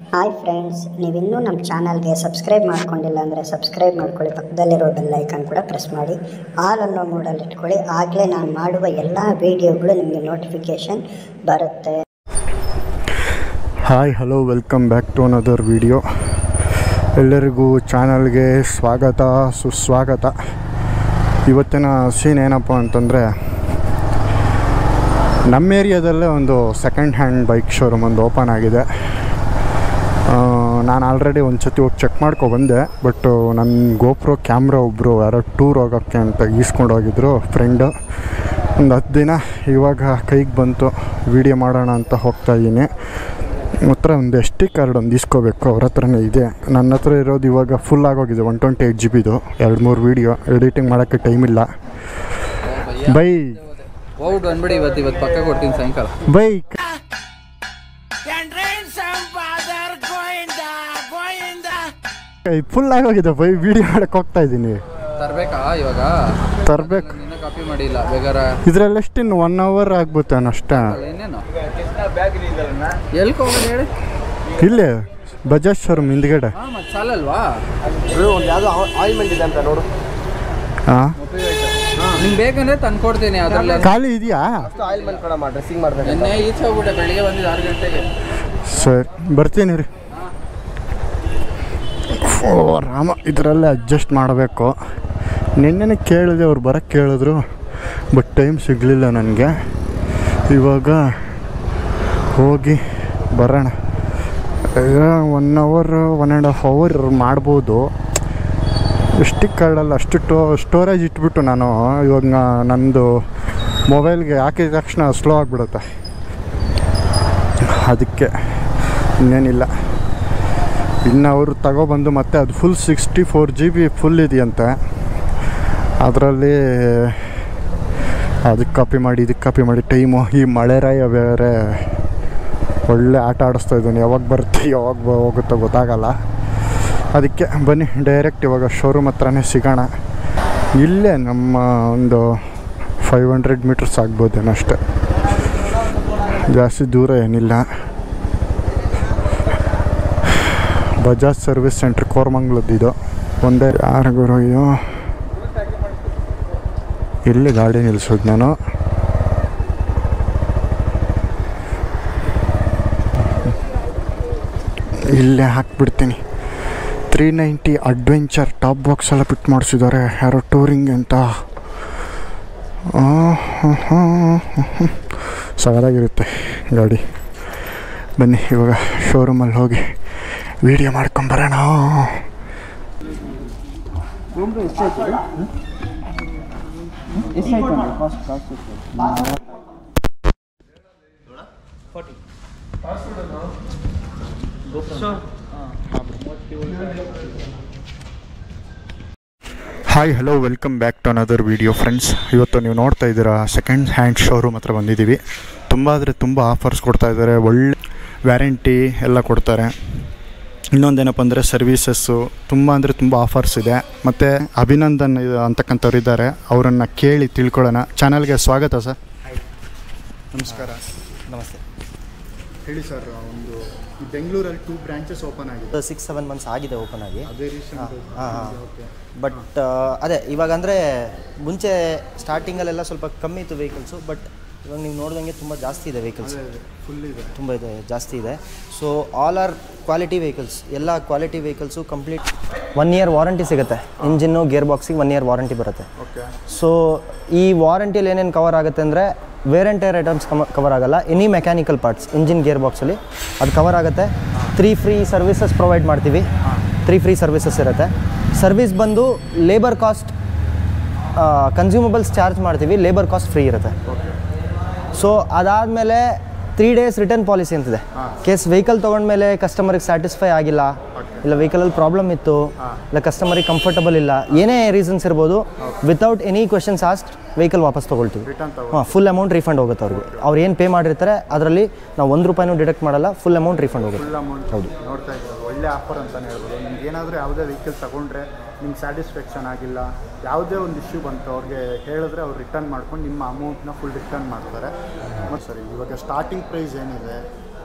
Hi friends ನೀವಿನ್ನೂ ನಮ್ಮ ಚಾನಲ್ಗೆ ಸಬ್ಸ್ಕ್ರೈಬ್ ಮಾಡ್ಕೊಂಡಿಲ್ಲ ಅಂದರೆ ಸಬ್ಸ್ಕ್ರೈಬ್ ಮಾಡ್ಕೊಳ್ಳಿ ಪಕ್ಕದಲ್ಲಿರೋ ಬೆಲ್ ಐಕಾನ್ ಕೂಡ ಪ್ರೆಸ್ ಮಾಡಿ ಆಲ್ ಅನ್ನೋ ಮೋಡಲ್ಲಿ ಇಟ್ಕೊಳ್ಳಿ ಆಗಲೇ ನಾನು ಮಾಡುವ ಎಲ್ಲ ವೀಡಿಯೋಗಳು ನಿಮಗೆ ನೋಟಿಫಿಕೇಷನ್ ಬರುತ್ತೆ hi hello welcome back to another video ಎಲ್ಲರಿಗೂ ಚಾನಲ್ಗೆ ಸ್ವಾಗತ ಸುಸ್ವಾಗತ ಇವತ್ತಿನ ಸೀನ್ ಏನಪ್ಪ ಅಂತಂದರೆ ನಮ್ಮ ಏರಿಯಾದಲ್ಲೇ ಒಂದು ಸೆಕೆಂಡ್ ಹ್ಯಾಂಡ್ ಬೈಕ್ ಶೋರೂಮ್ ಒಂದು ಓಪನ್ ಆಗಿದೆ ನಾನು ಆಲ್ರೆಡಿ ಒಂದು ಸತಿ ಹೋಗಿ ಚೆಕ್ ಮಾಡ್ಕೊ ಬಂದೆ ಬಟ್ ನನ್ನ ಗೋಪ್ರೋ ಕ್ಯಾಮ್ರಾ ಒಬ್ಬರು ಯಾರೋ ಟೂರ್ ಹೋಗೋಕ್ಕೆ ಅಂತ ಈಸ್ಕೊಂಡು ಹೋಗಿದ್ರು ಫ್ರೆಂಡು ಒಂದು ಹತ್ತು ದಿನ ಇವಾಗ ಕೈಗೆ ಬಂತು ವೀಡಿಯೋ ಮಾಡೋಣ ಅಂತ ಹೋಗ್ತಾ ಇದ್ದೀನಿ ಹತ್ರ ಒಂದು ಎಸ್ ಟಿ ಕಾರ್ಡ್ ಒಂದು ಇಸ್ಕೋಬೇಕು ಅವ್ರ ಹತ್ರನೇ ಇದೆ ನನ್ನ ಹತ್ರ ಇರೋದು ಇವಾಗ ಫುಲ್ ಆಗೋಗಿದೆ ಒನ್ ಟ್ವೆಂಟಿ ಏಯ್ಟ್ ಜಿ ಬಿದು ಎರಡು ಮೂರು ವೀಡಿಯೋ ಎಡಿಟಿಂಗ್ ಮಾಡೋಕ್ಕೆ ಟೈಮ್ ಇಲ್ಲ ಬೈ ಹೋಗ್ಬಿಟ್ಟು ಬಂದ್ಬಿಡಿ ಇವತ್ತು ಇವತ್ತು ಪಕ್ಕ ಕೊಡ್ತೀನಿ ಸಾಯಂಕಾಲ ಬೈ ಫುಲ್ ಆಗೋಗಿದೆ ಬೈ ವೀಡಿಯೋ ಮಾಡಕ್ಕೆ ಹೋಗ್ತಾ ಇದ್ದೀನಿ ತರ್ಬೇಕಾ ಇವಾಗ ತರಬೇಕು ನಿನ್ನ ಕಾಪಿ ಮಾಡಿಲ್ಲ ಬೇಗಾರ ಇದರಲ್ಲಿ ಎಷ್ಟಿನ್ನು ಒನ್ ಅವರ್ ಆಗ್ಬಿಟ್ಟೇನು ಅಷ್ಟೇ ಇನ್ನೇನು ಎಲ್ಕ್ ಹೋಗೋದು ಹೇಳಿ ಇಲ್ಲೇ ಬಜಾಜ್ ಶೋರೂಮ್ ಹಿಂದ್ಗಡೆ ಹಾಂ ಮತ್ತೆ ಸಾಲಲ್ವಾ ಹಾಂ ನಿಂಗೆ ಬೇಕಂದ್ರೆ ತಂದು ಕೊಡ್ತೀನಿ ಅದರಲ್ಲಿ ಖಾಲಿ ಇದೆಯಾ ನಿನ್ನೆ ಈಚೆ ಹೋಗ್ಬಿಟ್ಟೆ ಬೆಳಿಗ್ಗೆ ಬಂದಿದ್ದು ಆರು ಗಂಟೆಗೆ ಸರಿ ಬರ್ತೀನಿ ರೀ ಓ ರಾಮ ಇದರಲ್ಲೇ ಅಡ್ಜಸ್ಟ್ ಮಾಡಬೇಕು ನಿನ್ನೆನೇ ಕೇಳಿದೆ ಅವ್ರು ಬರೋಕ್ಕೆ ಕೇಳಿದ್ರು ಬಟ್ ಟೈಮ್ ಸಿಗಲಿಲ್ಲ ನನಗೆ ಇವಾಗ ಹೋಗಿ ಬರೋಣ ಈಗ one hour one and half hour ಮಾಡ್ಬೋದು ಸ್ಟಿಕ್ ಕಾರ್ಡಲ್ಲಿ ಅಷ್ಟು ಟೋ ಸ್ಟೋರೇಜ್ ಇಟ್ಬಿಟ್ಟು ನಾನು ಇವಾಗ ನಾ- ನಂದು ಮೊಬೈಲ್ಗೆ ಹಾಕಿದ ತಕ್ಷಣ ಸ್ಲೋ ಆಗಿಬಿಡುತ್ತೆ ಅದಕ್ಕೆ ಇನ್ನೇನಿಲ್ಲ ಇನ್ನು ಅವರು ತಗೊಬಂದು ಮತ್ತೆ ಅದು full sixty four G B full ಇದೆಯಂತೆ ಅದರಲ್ಲಿ ಅದಕ್ಕೆ ಕಾಪಿ ಮಾಡಿ ಇದಕ್ಕೆ ಕಾಪಿ ಮಾಡಿ ಟೈಮು ಈ ಮಳೆರಾಯ ಬೇರೆ ಒಳ್ಳೆ ಆಟ ಆಡಿಸ್ತಾ ಇದ್ದಾನೆ ಯಾವಾಗ ಬರುತ್ತೆ ಯಾವಾಗ ಬ- ಹೋಗುತ್ತೋ ಗೊತ್ತಾಗಲ್ಲ ಅದಕ್ಕೆ ಬನ್ನಿ ಡೈರೆಕ್ಟ್ ಇವಾಗ ಶೋರೂಮ್ ಹತ್ರನೇ ಸಿಗೋಣ ಇಲ್ಲೇ ನಮ್ಮ ಒಂದು ಫೈವ್ ಹಂಡ್ರೆಡ್ ಮೀಟರ್ಸ್ ಆಗ್ಬೋದೇನೋ ಅಷ್ಟೆ ಜಾಸ್ತಿ ದೂರ ಏನಿಲ್ಲ ಬಜಾಜ್ ಸರ್ವಿಸ್ ಸೆಂಟ್ರ್ ಕೋರಮಂಗ್ಲದ್ದು ಒಂದೇ ಯಾರಿಗೂ ಅಯ್ಯೋ ಎಲ್ಲಿ ಗಾಡಿ ನಿಲ್ಲಿಸೋದು ನಾನು ಇಲ್ಲೇ ಹಾಕ್ಬಿಡ್ತೀನಿ three ninety adventure top box ಎಲ್ಲ ಫಿಟ್ ಮಾಡಿಸಿದ್ದಾರೆ ಯಾರೋ ಟೂರಿಂಗ್ ಅಂತ ಸಗದಾಗಿರುತ್ತೆ ಗಾಡಿ ಬನ್ನಿ ಇವಾಗ ಶೋರೂಮಲ್ಲಿ ಹೋಗಿ ವಿಡಿಯೋ ಮಾಡ್ಕೊಂಬರೋಣ hi hello welcome back to another video friends ಇವತ್ತು ನೀವು ನೋಡ್ತಾ ಇದ್ದೀರಾ ಸೆಕೆಂಡ್ ಹ್ಯಾಂಡ್ ಶೋರೂಮ್ ಹತ್ರ ಬಂದಿದ್ದೀವಿ ತುಂಬ ಅಂದರೆ ತುಂಬ ಆಫರ್ಸ್ ಕೊಡ್ತಾ ಇದ್ದಾರೆ ಒಳ್ಳೆ ವ್ಯಾರಂಟಿ ಎಲ್ಲ ಕೊಡ್ತಾರೆ ಇನ್ನೊಂದೇನಪ್ಪ ಅಂದರೆ ಸರ್ವೀಸಸ್ಸು ತುಂಬ ಅಂದರೆ ತುಂಬ ಆಫರ್ಸ್ ಇದೆ ಮತ್ತು ಅಭಿನಂದನ್ ಇದು ಅಂತಕ್ಕಂಥವ್ರು ಇದ್ದಾರೆ ಅವರನ್ನು ಕೇಳಿ ತಿಳ್ಕೊಳ್ಳೋಣ ಚಾನಲ್ಗೆ ಸ್ವಾಗತ ಸರ್ ನಮಸ್ಕಾರ ನಮಸ್ತೆ ಹೇಳಿ ಸರ್ ಒಂದು ಬೆಂಗಳೂರಲ್ಲಿ ಟೂ ಬ್ರಾಂಚಸ್ ಓಪನ್ ಆಗಿದೆ ಸಿಕ್ಸ್ ಸೆವೆನ್ ಮಂತ್ಸ್ ಆಗಿದೆ ಓಪನ್ ಆಗಿ ಅದೇ ರೀಸೆಂಟ್ ಹಾಂ ಹಾಂ ಬಟ್ ಅದೇ ಇವಾಗ ಅಂದರೆ ಮುಂಚೆ ಸ್ಟಾರ್ಟಿಂಗಲ್ಲೆಲ್ಲ ಸ್ವಲ್ಪ ಕಮ್ಮಿ ಇತ್ತು ವೆಹಿಕಲ್ಸು ಬಟ್ ಇವಾಗ ನೀವು ನೋಡ್ದಂಗೆ ತುಂಬ ಜಾಸ್ತಿ ಇದೆ ವೆಹಿಕಲ್ಸ್ ಫುಲ್ ಇದೆ ತುಂಬ ಇದೆ ಜಾಸ್ತಿ ಇದೆ so all are quality vehicles ಎಲ್ಲ quality vehicles complete one year warranty ಸಿಗುತ್ತೆ ಇಂಜಿನ್ನು ಗೇರ್ ಬಾಕ್ಸಿಗೆ ಒನ್ ಇಯರ್ ವಾರಂಟಿ ಬರುತ್ತೆ ಓಕೆ ಸೊ ಈ ವಾರಂಟಿಯಲ್ಲಿ ಏನೇನು ಕವರ್ ಆಗುತ್ತೆ ಅಂದರೆ wear and tear items cover ಆಗಲ್ಲ any mechanical parts engine gear ಬಾಕ್ಸಲ್ಲಿ ಅದು ಕವರ್ ಆಗುತ್ತೆ ತ್ರೀ ಫ್ರೀ ಸರ್ವಿಸಸ್ ಪ್ರೊವೈಡ್ ಮಾಡ್ತೀವಿ ತ್ರೀ ಫ್ರೀ ಸರ್ವಿಸಸ್ ಇರುತ್ತೆ ಸರ್ವಿಸ್ ಬಂದು ಲೇಬರ್ ಕಾಸ್ಟ್ ಕನ್ಸ್ಯೂಮಬಲ್ಸ್ ಚಾರ್ಜ್ ಮಾಡ್ತೀವಿ ಲೇಬರ್ ಕಾಸ್ಟ್ ಫ್ರೀ ಇರುತ್ತೆ ಸೊ ಅದಾದಮೇಲೆ ತ್ರೀ ಡೇಸ್ ರಿಟರ್ನ್ ಪಾಲಿಸಿ ಅಂತಿದೆ ಕೇಸ್ ವೆಹಿಕಲ್ ತೊಗೊಂಡ್ಮೇಲೆ ಕಸ್ಟಮರಿಗೆ ಸ್ಯಾಟಿಸ್ಫೈ ಆಗಿಲ್ಲ ಇಲ್ಲ ವೆಹಿಕಲಲ್ಲಿ ಪ್ರಾಬ್ಲಮ್ ಇತ್ತು ಇಲ್ಲ ಕಸ್ಟಮರಿಗೆ ಕಂಫರ್ಟಬಲ್ ಇಲ್ಲ ಏನೇ ರೀಸನ್ಸ್ ಇರ್ಬೋದು without any questions asked vehicle ವಾಪಸ್ ತೊಗೊಳ್ತೀವಿ ಹಾಂ ಫುಲ್ ಅಮೌಂಟ್ ರೀಫಂಡ್ ಹೋಗುತ್ತೆ ಅವ್ರಿಗೆ ಅವ್ರು ಏನು ಪೇ ಮಾಡಿರ್ತಾರೆ ಅದರಲ್ಲಿ ನಾವು ಒಂದು ರೂಪಾಯಿನೂ ಡಿಡಕ್ಟ್ ಮಾಡಲ್ಲ ಫುಲ್ ಅಮೌಂಟ್ ರೀಫಂಡ್ ಹೋಗುತ್ತೆ ಫುಲ್ ಅಮೌಂಟ್ ಹೌದು ನೋಡ್ತಾ ಇದ್ದೀವಿ ಒಳ್ಳೆ ಆಫರ್ ಅಂತಲೇ ಹೇಳ್ಬೋದು ನಿಮ್ಗೆ ಏನಾದರೂ ಯಾವುದೇ ವೆಹಿಕಲ್ ತಗೊಂಡ್ರೆ ನಿಮ್ಗೆ ಸ್ಯಾಟಿಸ್ಫ್ಯಾಕ್ಷನ್ ಆಗಿಲ್ಲ ಯಾವುದೇ ಒಂದು ಇಶ್ಯೂ ಬಂತು ಅವ್ರಿಗೆ ಹೇಳಿದ್ರೆ ಅವ್ರು ರಿಟರ್ನ್ ಮಾಡ್ಕೊಂಡು ನಿಮ್ಮ ಅಮೌಂಟ್ನ ಫುಲ್ ರಿಟರ್ನ್ ಮಾಡ್ತಾರೆ ಮತ್ತು ಸರಿ ಇವಾಗ ಸ್ಟಾರ್ಟಿಂಗ್ ಪ್ರೈಸ್ ಏನಿದೆ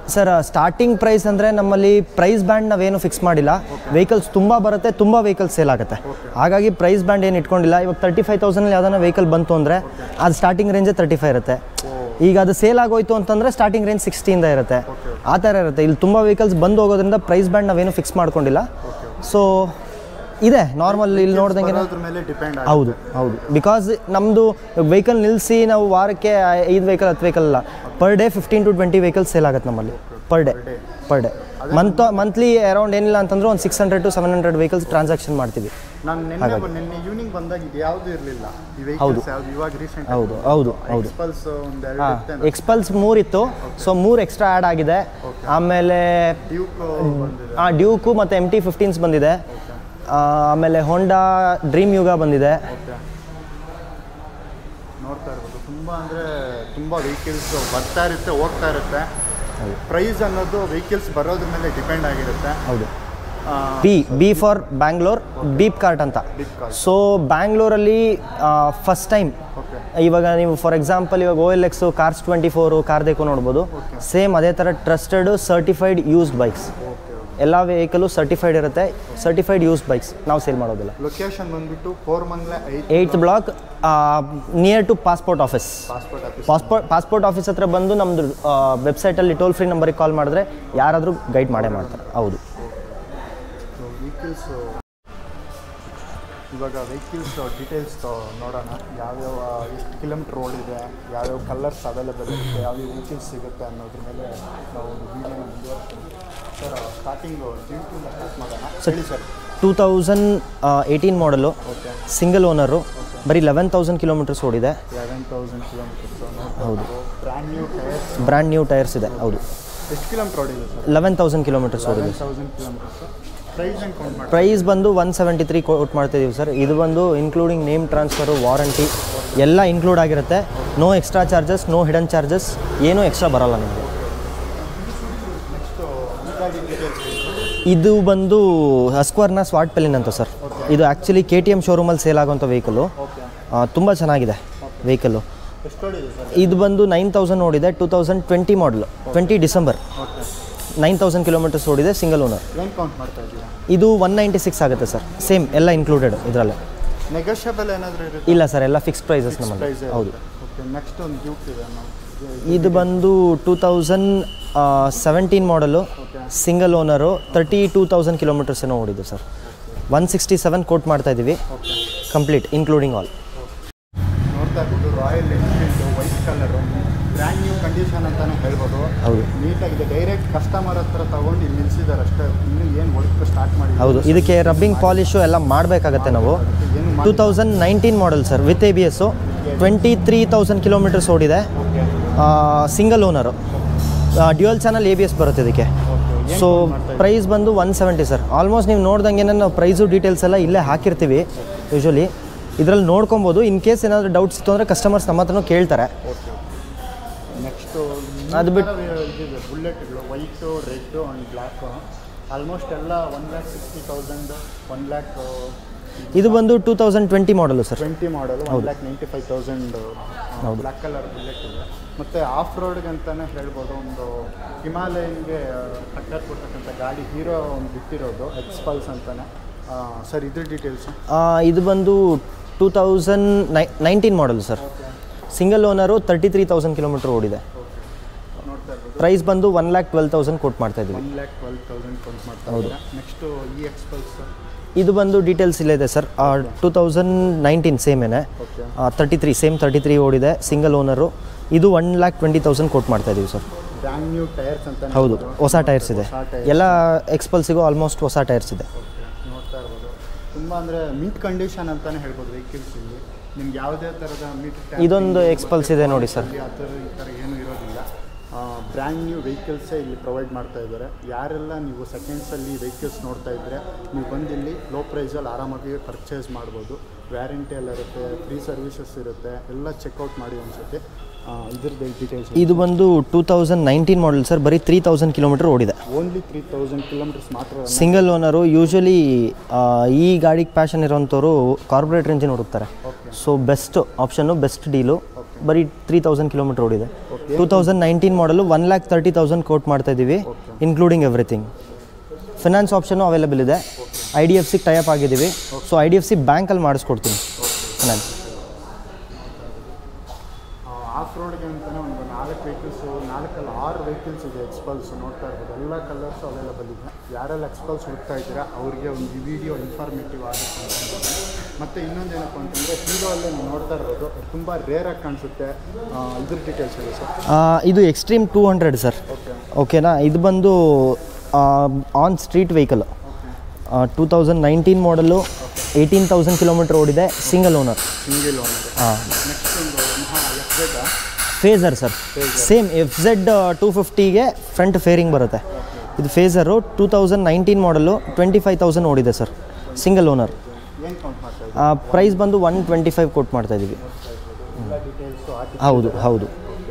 ಸರ್ ಸ್ಟಾರ್ಟಿಂಗ್ ಪ್ರೈಸ್ ಅಂದರೆ ನಮ್ಮಲ್ಲಿ ಪ್ರೈಸ್ ಬ್ಯಾಂಡ್ ನಾವೇನು ಫಿಕ್ಸ್ ಮಾಡಿಲ್ಲ ವೆಹಿಕಲ್ಸ್ ತುಂಬ ಬರುತ್ತೆ ತುಂಬ ವೆಹಿಕಲ್ಸ್ ಸೇಲ್ ಆಗುತ್ತೆ ಹಾಗಾಗಿ ಪ್ರೈಸ್ ಬ್ಯಾಂಡ್ ಏನು ಇಟ್ಕೊಂಡಿಲ್ಲ ಇವಾಗ ತರ್ಟಿ ಫೈವ್ ತೌಸಂಡಲ್ಲಿ ಯಾವ್ದಾನ ವೆಹಿಕಲ್ ಬಂತು ಅಂದರೆ ಅದು ಸ್ಟಾರ್ಟಿಂಗ್ ರೇಂಜೇ ತರ್ಟಿ ಫೈವ್ ಇರುತ್ತೆ ಈಗ ಅದು ಸೇಲ್ ಆಗೋಯ್ತು ಅಂತಂದರೆ ಸ್ಟಾರ್ಟಿಂಗ್ ರೇಂಜ್ ಸಿಕ್ಸ್ಟಿಯಿಂದ ಇರುತ್ತೆ ಆ ಥರ ಇರುತ್ತೆ ಇಲ್ಲಿ ತುಂಬ ವೆಹಿಕಲ್ಸ್ ಬಂದು ಹೋಗೋದ್ರಿಂದ ಪ್ರೈಸ್ ಬ್ಯಾಂಡ್ ನಾವೇನು ಫಿಕ್ಸ್ ಮಾಡ್ಕೊಂಡಿಲ್ಲ ಸೊ ಇದೆ ನಾರ್ಮಲ್ ಇಲ್ಲಿ ನೋಡ್ದಂಗೆ ಬರೋದ್ರ ಮೇಲೆ ಡಿಪೆಂಡ್ ಹೌದು ಹೌದು ಬಿಕಾಸ್ ನಮ್ಮದು ವೆಹಿಕಲ್ ನಿಲ್ಲಿಸಿ ನಾವು ವಾರಕ್ಕೆ ಐದು ವೆಹಿಕಲ್ ಹತ್ತು ವೆಹಿಕಲ್ ಅಲ್ಲ per day fifteen to twenty vehicles sale ಆಗುತ್ತೆ ನಮ್ಮಲ್ಲಿ per day per day month monthly around ಏನಿಲ್ಲ ಅಂತಂದ್ರೆ ಒಂದು six hundred to seven hundred vehicles transaction ಮಾಡ್ತೀವಿ ನಾನು ನಿನ್ನೆ ನಿನ್ನೆ ಈವ್ನಿಂಗ್ ಬಂದಾಗ ಇದು ಯಾವುದು ಇರಲಿಲ್ಲ ಈ ಹೌದು. ವೆಹಿಕಲ್ಸ್ ಯಾವ್ದು ಇವಾಗ ರೀಸೆಂಟ್ ಹೌದು ಹೌದು ಹೌದು ಎಕ್ಸ್ಪಲ್ಸ್ ಒಂದು ಎರಡು ಹಾಂ ಇರುತ್ತೆ ಎಕ್ಸ್ಪಲ್ಸ್ ಮೂರಿತ್ತು ಸೊ ಮೂರು ಎಕ್ಸ್ಟ್ರಾ ಆ್ಯಡ್ ಆಗಿದೆ ಆಮೇಲೆ ಡ್ಯೂಕ್ ಬಂದಿದೆ ಆ ಡ್ಯೂಕು ಮತ್ತು ಎಮ್ ಟಿ ಫಿಫ್ಟೀನ್ಸ್ ಬಂದಿದೆ ಆ, ಆಮೇಲೆ ಹೋಂಡಾ ಡ್ರೀಮ್ ಯುಗ ಬಂದಿದೆ ಓಕೆ ನೋಡ್ತಾ ಇರ್ಬೋದು ತುಂಬ ಅಂದರೆ ತುಂಬ ವೆಹಿಕಲ್ಸ್ ಬರ್ತಾ ಇರುತ್ತೆ ಹೋಗ್ತಾ ಇರುತ್ತೆ ಪ್ರೈಸ್ ಅನ್ನೋದು ವೆಹಿಕಲ್ಸ್ ಬರೋದ್ರ ಮೇಲೆ ಡಿಪೆಂಡ್ ಆಗಿರುತ್ತೆ ಹೌದು ಆ, B B for Bangalore beep cart ಅಂತ Beep cart. ಸೊ ಬ್ಯಾಂಗ್ಳೂರಲ್ಲಿ ಫಸ್ಟ್ ಟೈಮ್ ಓಕೆ ಇವಾಗ ನೀವು ಫಾರ್ ಎಕ್ಸಾಂಪಲ್ ಇವಾಗ O L X cars twenty four CarDekho ನೋಡ್ಬೋದು ಸೇಮ್ ಅದೇ ಥರ ಟ್ರಸ್ಟೆಡ್ ಸರ್ಟಿಫೈಡ್ ಯೂಸ್ಡ್ ಬೈಕ್ಸ್ ಎಲ್ಲ ವೆಹಿಕಲು ಸರ್ಟಿಫೈಡ್ ಇರುತ್ತೆ ಸರ್ಟಿಫೈಡ್ ಯೂಸ್ಡ್ ಬೈಕ್ಸ್ ನಾವು ಸೇಲ್ ಮಾಡೋದಿಲ್ಲ ಲೊಕೇಶನ್ ಬಂದ್ಬಿಟ್ಟು Koramangala eight eighth block near to passport office passport office passport passport office ಹತ್ರ ಬಂದು ನಮ್ಮದು ವೆಬ್ಸೈಟಲ್ಲಿ ಟೋಲ್ ಫ್ರೀ ನಂಬರಿಗೆ ಕಾಲ್ ಮಾಡಿದ್ರೆ ಯಾರಾದರೂ ಗೈಡ್ ಮಾಡೇ ಮಾಡ್ತಾರೆ ಹೌದು ವೆಹಿಕಲ್ಸ್ ಇವಾಗ ವೆಹಿಕಲ್ಸ್ ಡೀಟೇಲ್ಸ್ ನೋಡೋಣ ಯಾವ್ಯಾವ ಎಷ್ಟು ಕಿಲೋಮೀಟ್ರ್ ರೋಡ್ ಇದೆ ಯಾವ್ಯಾವ ಕಲರ್ಸ್ ಅವೈಲೇಬಲ್ ಇರುತ್ತೆ ಯಾವ್ಯಾವ ವೆಹಿಕಲ್ಸ್ ಸಿಗುತ್ತೆ ಅನ್ನೋದ್ರ ಮೇಲೆ ನಾವು ಒಂದು ವೀಡಿಯೋನ ಮುಂದುವರ್ಸ್ತೀವಿ ಸರ್ ಸ್ಟಾರ್ಟಿಂಗು ಡ್ಯೂಟಿಂದ ಸ್ಟಾರ್ಟ್ ಮಾಡೋಣ ಹೇಳಿ sir two thousand eighteen model single owner ಬರೀ ಲೆವೆನ್ ತೌಸಂಡ್ ಕಿಲೋಮೀಟರ್ಸ್ ಓಡಿದೆ ಲೆವೆನ್ ತೌಸಂಡ್ ಕಿಲೋಮೀಟರ್ಸ್ ಹೌದು brand new tyres brand new tyres ಇದೆ ಹೌದು ಎಷ್ಟು ಕಿಲೋಮೀಟ್ರ್ ಓಡಿದೆ ಸರ್ ಲೆವೆನ್ ತೌಸಂಡ್ ಕಿಲೋಮೀಟರ್ಸ್ ಓಡಿದೆ ಲೆವೆನ್ ತೌಸಂಡ್ ಕಿಲೋಮೀಟರ್ಸ್ ಪ್ರೈಸ್ ಹೆಂಗೆ ಕೌಂಟ್ ಮಾಡಿ ಪ್ರೈಸ್ ಬಂದು ಒನ್ ಸೆವೆಂಟಿ ತ್ರೀ ಕೋಟ್ ಮಾಡ್ತಾಯಿದ್ದೀವಿ ಸರ್ ಇದು ಬಂದು ಇನ್ಕ್ಲೂಡಿಂಗ್ ನೇಮ್ ಟ್ರಾನ್ಸ್ಫರು ವಾರಂಟಿ ಎಲ್ಲ ಇನ್ಕ್ಲೂಡ್ ಆಗಿರುತ್ತೆ no extra charges no hidden charges ಏನೂ ಎಕ್ಸ್ಟ್ರಾ ಬರಲ್ಲ ನಿಮಗೆ ನೆಕ್ಸ್ಟು ಈ ಗಾಡಿ ಡೀಟೇಲ್ಸ್ ಇದು ಬಂದು ಹಸ್ಕ್ವರ್ನ ಸ್ವಾಟ್ ಪೆಲಿನ್ ಅಂತ ಸರ್ ಇದು ಆ್ಯಕ್ಚುಲಿ ಕೆ ಟಿ ಎಮ್ ಶೋರೂಮಲ್ಲಿ ಸೇಲ್ ಆಗೋಂಥ ವೆಹಿಕಲು ತುಂಬ ಚೆನ್ನಾಗಿದೆ ವೆಹಿಕಲ್ಲು ಎಷ್ಟು ಓಡಿದೆ ಸರ್ ಇದು ಬಂದು ನೈನ್ ತೌಸಂಡ್ ಓಡಿದೆ two thousand twenty model twenty December okay nine thousand kilometres ಓಡಿದೆ ಸಿಂಗಲ್ ಓನರ್ ಏನು ಕೌಂಟ್ ಮಾಡ್ತಾ ಇದ್ದೀರಾ ಇದು ಒನ್ ನೈಂಟಿ ಸಿಕ್ಸ್ ಆಗುತ್ತೆ ಸರ್ ಸೇಮ್ ಎಲ್ಲ ಇನ್ಕ್ಲೂಡೆಡ್ ಇದರಲ್ಲೇ ನೆಗೋಷಿಯಬಲ್ ಏನಾದರೂ ಇರುತ್ತೆ ಇಲ್ಲ ಸರ್ ಎಲ್ಲ ಫಿಕ್ಸ್ ಪ್ರೈಸಸ್ ನಮ್ಮಲ್ಲಿ ಪ್ರೈಸ್ ಹೌದು ಓಕೆ ನೆಕ್ಸ್ಟ್ ಒಂದು ಡ್ಯೂಕ್ ಇದೆ ನಾವು ಇದು ಬಂದು two thousand seventeen model single owner thirty two thousand kilometres ಏನೋ ಓಡಿದ್ದು sir one sixty seven quote ಮಾಡ್ತಾ ಇದ್ದೀವಿ ಓಕೆ ಕಂಪ್ಲೀಟ್ ಇನ್ಕ್ಲೂಡಿಂಗ್ ಆಲ್ ನೋಡ್ತಾ ಇರ್ಬೋದು Royal Enfield white colour brand new condition ಅಂತಲೇ ಹೇಳ್ಬೋದು ಹೌದು ನೀಟಾಗಿದೆ ಡೈರೆಕ್ಟ್ ಕಸ್ಟಮರ್ ಹತ್ರ ತಗೊಂಡು ಇಲ್ಲಿ ನಿಲ್ಸಿದ್ದಾರೆ ಅಷ್ಟೇ ಇನ್ನೂ ಏನು ವರ್ಕ್ ಸ್ಟಾರ್ಟ್ ಮಾಡಿ ಹೌದು ಇದಕ್ಕೆ ರಬ್ಬಿಂಗ್ ಪಾಲಿಶು ಎಲ್ಲ ಮಾಡಬೇಕಾಗತ್ತೆ ನಾವು ಏನು two thousand nineteen model sir with A B S twenty three thousand kilometres ಓಡಿದೆ okay single owner dual channel A B S ಬರುತ್ತೆ ಇದಕ್ಕೆ ಓಕೆ ಸೊ ಪ್ರೈಸ್ ಬಂದು ಒನ್ ಸೆವೆಂಟಿ ಸರ್ ಆಲ್ಮೋಸ್ಟ್ ನೀವು ನೋಡ್ದಂಗೆ ನಾವು ಪ್ರೈಸು ಡೀಟೇಲ್ಸ್ ಎಲ್ಲ ಇಲ್ಲೇ ಹಾಕಿರ್ತೀವಿ ಯೂಶ್ವಲಿ ಇದರಲ್ಲಿ ನೋಡ್ಕೊಬೋದು ಇನ್ ಕೇಸ್ ಏನಾದರೂ ಡೌಟ್ಸ್ ಇತ್ತು ಅಂದರೆ ಕಸ್ಟಮರ್ಸ್ ನಮ್ಮ ಹತ್ರನೂ ಕೇಳ್ತಾರೆ ಓಕೆ ನೆಕ್ಸ್ಟು ಅದು ಬಿಟ್ಟು- ಇದಿದೆ ಬುಲೆಟ್ಗಳು white red and black almost ಎಲ್ಲ one lakh sixty thousand one lakh ಇದು ಬಂದು two thousand twenty model sir twenty model one lakh ninety five thousand black colour Bullet ಇದೆ ಮತ್ತು ಆಫ್ ರೋಡ್ಗೆ ಅಂತಲೇ ಹೇಳ್ಬೋದು ಒಂದು ಹಿಮಾಲಯನ್ಗೆ ಟಕ್ಕರ್ ಕೊಡ್ತಕ್ಕಂಥ ಗಾಡಿ ಹೀರೋ ಒಂದು ಬಿಟ್ಟಿರೋದು ಎಕ್ಸ್ಪಲ್ಸ್ ಅಂತಲೇ ಸರ್ ಇದ್ರ ಡೀಟೇಲ್ಸ್ ಇದು ಬಂದು ಟೂ ತೌಸಂಡ್ ನೈ nineteen model sir single owner thirty three thousand kilometre ಓಡಿದೆ ನೋಡ್ತಾ ಇರ್ಬೋದು ಪ್ರೈಸ್ ಬಂದು ಒನ್ ಲ್ಯಾಕ್ ಟ್ವೆಲ್ ತೌಸಂಡ್ ಕೊಟ್ಟು ಮಾಡ್ತಾ ಇದ್ದೀವಿ one lakh twelve thousand count ಮಾಡ್ತಾ ಇದ್ದಾರೆ ನೆಕ್ಸ್ಟು ಈ ಎಕ್ಸ್ಪಲ್ಸ್ ಇದು ಬಂದು ಡೀಟೇಲ್ಸ್ ಇಲ್ಲಿದೆ ಸರ್ ಟೂ ತೌಸಂಡ್ ನೈನ್ಟೀನ್ ಸೇಮೇನೆ okay thirty three same thirty three ಓಡಿದೆ ಸಿಂಗಲ್ ಓನರು ಇದು ಒನ್ ಲ್ಯಾಕ್ ಟ್ವೆಂಟಿ ತೌಸಂಡ್ ಕೊಟ್ಟು ಮಾಡ್ತಾ ಇದ್ದೀವಿ ಸರ್ ಬ್ರ್ಯಾಂಡ್ ನ್ಯೂ ಟೈರ್ಸ್ ಅಂತ ಹೌದು ಹೊಸ ಟೈರ್ಸ್ ಇದೆ ಹೊಸ ಟೈರ್ಸ್ ಎಲ್ಲ ಎಕ್ಸ್ಪಲ್ಸಿಗೂ ಆಲ್ಮೋಸ್ಟ್ ಹೊಸ ಟೈರ್ಸ್ ಇದೆ ನೋಡ್ತಾ ಇರ್ಬೋದು ತುಂಬ ಅಂದರೆ ಮಿಂಟ್ ಕಂಡೀಷನ್ ಅಂತಲೇ ಹೇಳ್ಬೋದು ವೆಹಿಕಲ್ಸ್ ಇಲ್ಲಿ ನಿಮ್ಗೆ ಯಾವುದೇ ಥರದ ಮಿಂಟ್ ಇದೊಂದು ಎಕ್ಸ್ಪಲ್ಸ್ ಇದೆ ನೋಡಿ ಸರ್ ಆ ಥರ ಈ ಥರ ಏನೂ ಇರೋದಿಲ್ಲ ಬ್ರ್ಯಾಂಡ್ ನ್ಯೂ ವೆಹಿಕಲ್ಸೇ ಇಲ್ಲಿ ಪ್ರೊವೈಡ್ ಮಾಡ್ತಾ ಇದ್ದಾರೆ ಯಾರೆಲ್ಲ ನೀವು ಸೆಕೆಂಡ್ಸಲ್ಲಿ ವೆಹಿಕಲ್ಸ್ ನೋಡ್ತಾ ಇದ್ದರೆ ನೀವು ಬಂದು ಇಲ್ಲಿ ಲೋ ಪ್ರೈಸಲ್ಲಿ ಆರಾಮಾಗಿ ಪರ್ಚೇಸ್ ಮಾಡ್ಬೋದು ವ್ಯಾರಂಟಿ ಎಲ್ಲ ಇರುತ್ತೆ ಫ್ರೀ ಸರ್ವಿಸಸ್ ಇರುತ್ತೆ ಎಲ್ಲ ಚೆಕ್ಔಟ್ ಮಾಡಿ ಅನಿಸುತ್ತೆ ಇದ್ರದ್ದು ಡೀಟೇಲ್ಸ್ ಇದು ಬಂದು two thousand nineteen model sir ಬರೀ ತ್ರೀ ತೌಸಂಡ್ ಕಿಲೋಮೀಟರ್ ಓಡಿದೆ ಓನ್ಲಿ ತ್ರೀ ತೌಸಂಡ್ ಕಿಲೋಮೀಟರ್ಸ್ ಮಾತ್ರ ಸಿಂಗಲ್ ಓನರು ಯೂಶ್ವಲಿ ಈ ಗಾಡಿಗೆ ಪ್ಯಾಷನ್ ಇರೋಂಥವ್ರು ಕಾರ್ಪೊರೇಟ್ ರೇಂಜಿನ ಹುಡುಕ್ತಾರೆ okay so best option best deal ಬರೀ ತ್ರೀ ತೌಸಂಡ್ ಕಿಲೋಮೀಟರ್ ಓಡಿದೆ okay two thousand nineteen model one lakh thirty thousand quote ಮಾಡ್ತಾ ಇದ್ದೀವಿ including everything finance option available ಇದೆ ಐ ಡಿ ಎಫ್ ಸಿಗೆ ಟೈಪ್ ಆಗಿದ್ದೀವಿ so I D F C ಬ್ಯಾಂಕಲ್ಲಿ ಮಾಡಿಸ್ಕೊಡ್ತೀನಿ finance of ರೋಡ್ಗೆ ಅಂತಲೇ ಒಂದು ನಾಲ್ಕು ವೆಹಿಕಲ್ಸು ನಾಲ್ಕಲ್ಲ ಆರು ವೆಹಿಕಲ್ಸ್ ಇದೆ ಎಕ್ಸ್ಪಲ್ಸ್ ನೋಡ್ತಾ ಇರ್ಬೋದು ಎಲ್ಲ ಕಲರ್ಸ್ ಅವೈಲೇಬಲ್ ಇದೆ ಯಾರೆಲ್ಲ ಎಕ್ಸ್ಪಲ್ಸ್ ಹುಡುಕ್ತಾ ಇದ್ದೀರಾ ಅವ್ರಿಗೆ ಒಂದು ವಿಡಿಯೋ ಇನ್ಫಾರ್ಮೇಟಿವ್ ಆಗುತ್ತೆ ಅಂತ ಅನ್ಕೊಂಡಿದ್ದೀನಿ. ಮತ್ತು ಇನ್ನೊಂದು ಏನಪ್ಪ ಅಂತಂದರೆ ಹೀರೋ ಅಲ್ಲೇ ನೀವು ನೋಡ್ತಾ ಇರ್ಬೋದು ತುಂಬ ರೇರಾಗಿ ಕಾಣಿಸುತ್ತೆ ಆ, ಇದ್ರ ಡೀಟೇಲ್ಸ್ ಹೇಳಿ ಸರ್ ಆ, ಇದು ಎಕ್ಸ್ಟ್ರೀಮ್ ಟೂ ಹಂಡ್ರೆಡ್ ಸರ್ ಓಕೆನಾ ಇದು ಬಂದು on street vehicle two thousand nineteen model eighteen thousand kilometre ಓಡಿದೆ ಸಿಂಗಲ್ ಓನರ್ ಸಿಂಗಿಲ್ ಓನರ್ ಹಾಂ ನೆಕ್ಸ್ಟ್ ಒಂದು F Z Fazer sir same F Z two ಫಿಫ್ಟಿಗೆ ಫ್ರಂಟ್ ಫೇರಿಂಗ್ ಬರುತ್ತೆ ಇದು Fazer two thousand nineteen model twenty five thousand ಓಡಿದೆ sir single owner ಏನು count ಮಾಡ್ತಾ ಇದ್ದೀರಾ ಪ್ರೈಸ್ ಬಂದು ಒನ್ ಟ್ವೆಂಟಿ ಫೈವ್ ಕೊಟ್ಟು ಮಾಡ್ತಾ ಇದ್ದೀವಿ ಡೀಟೇಲ್ಸು ಹಾಕಿ ಹೌದು ಹೌದು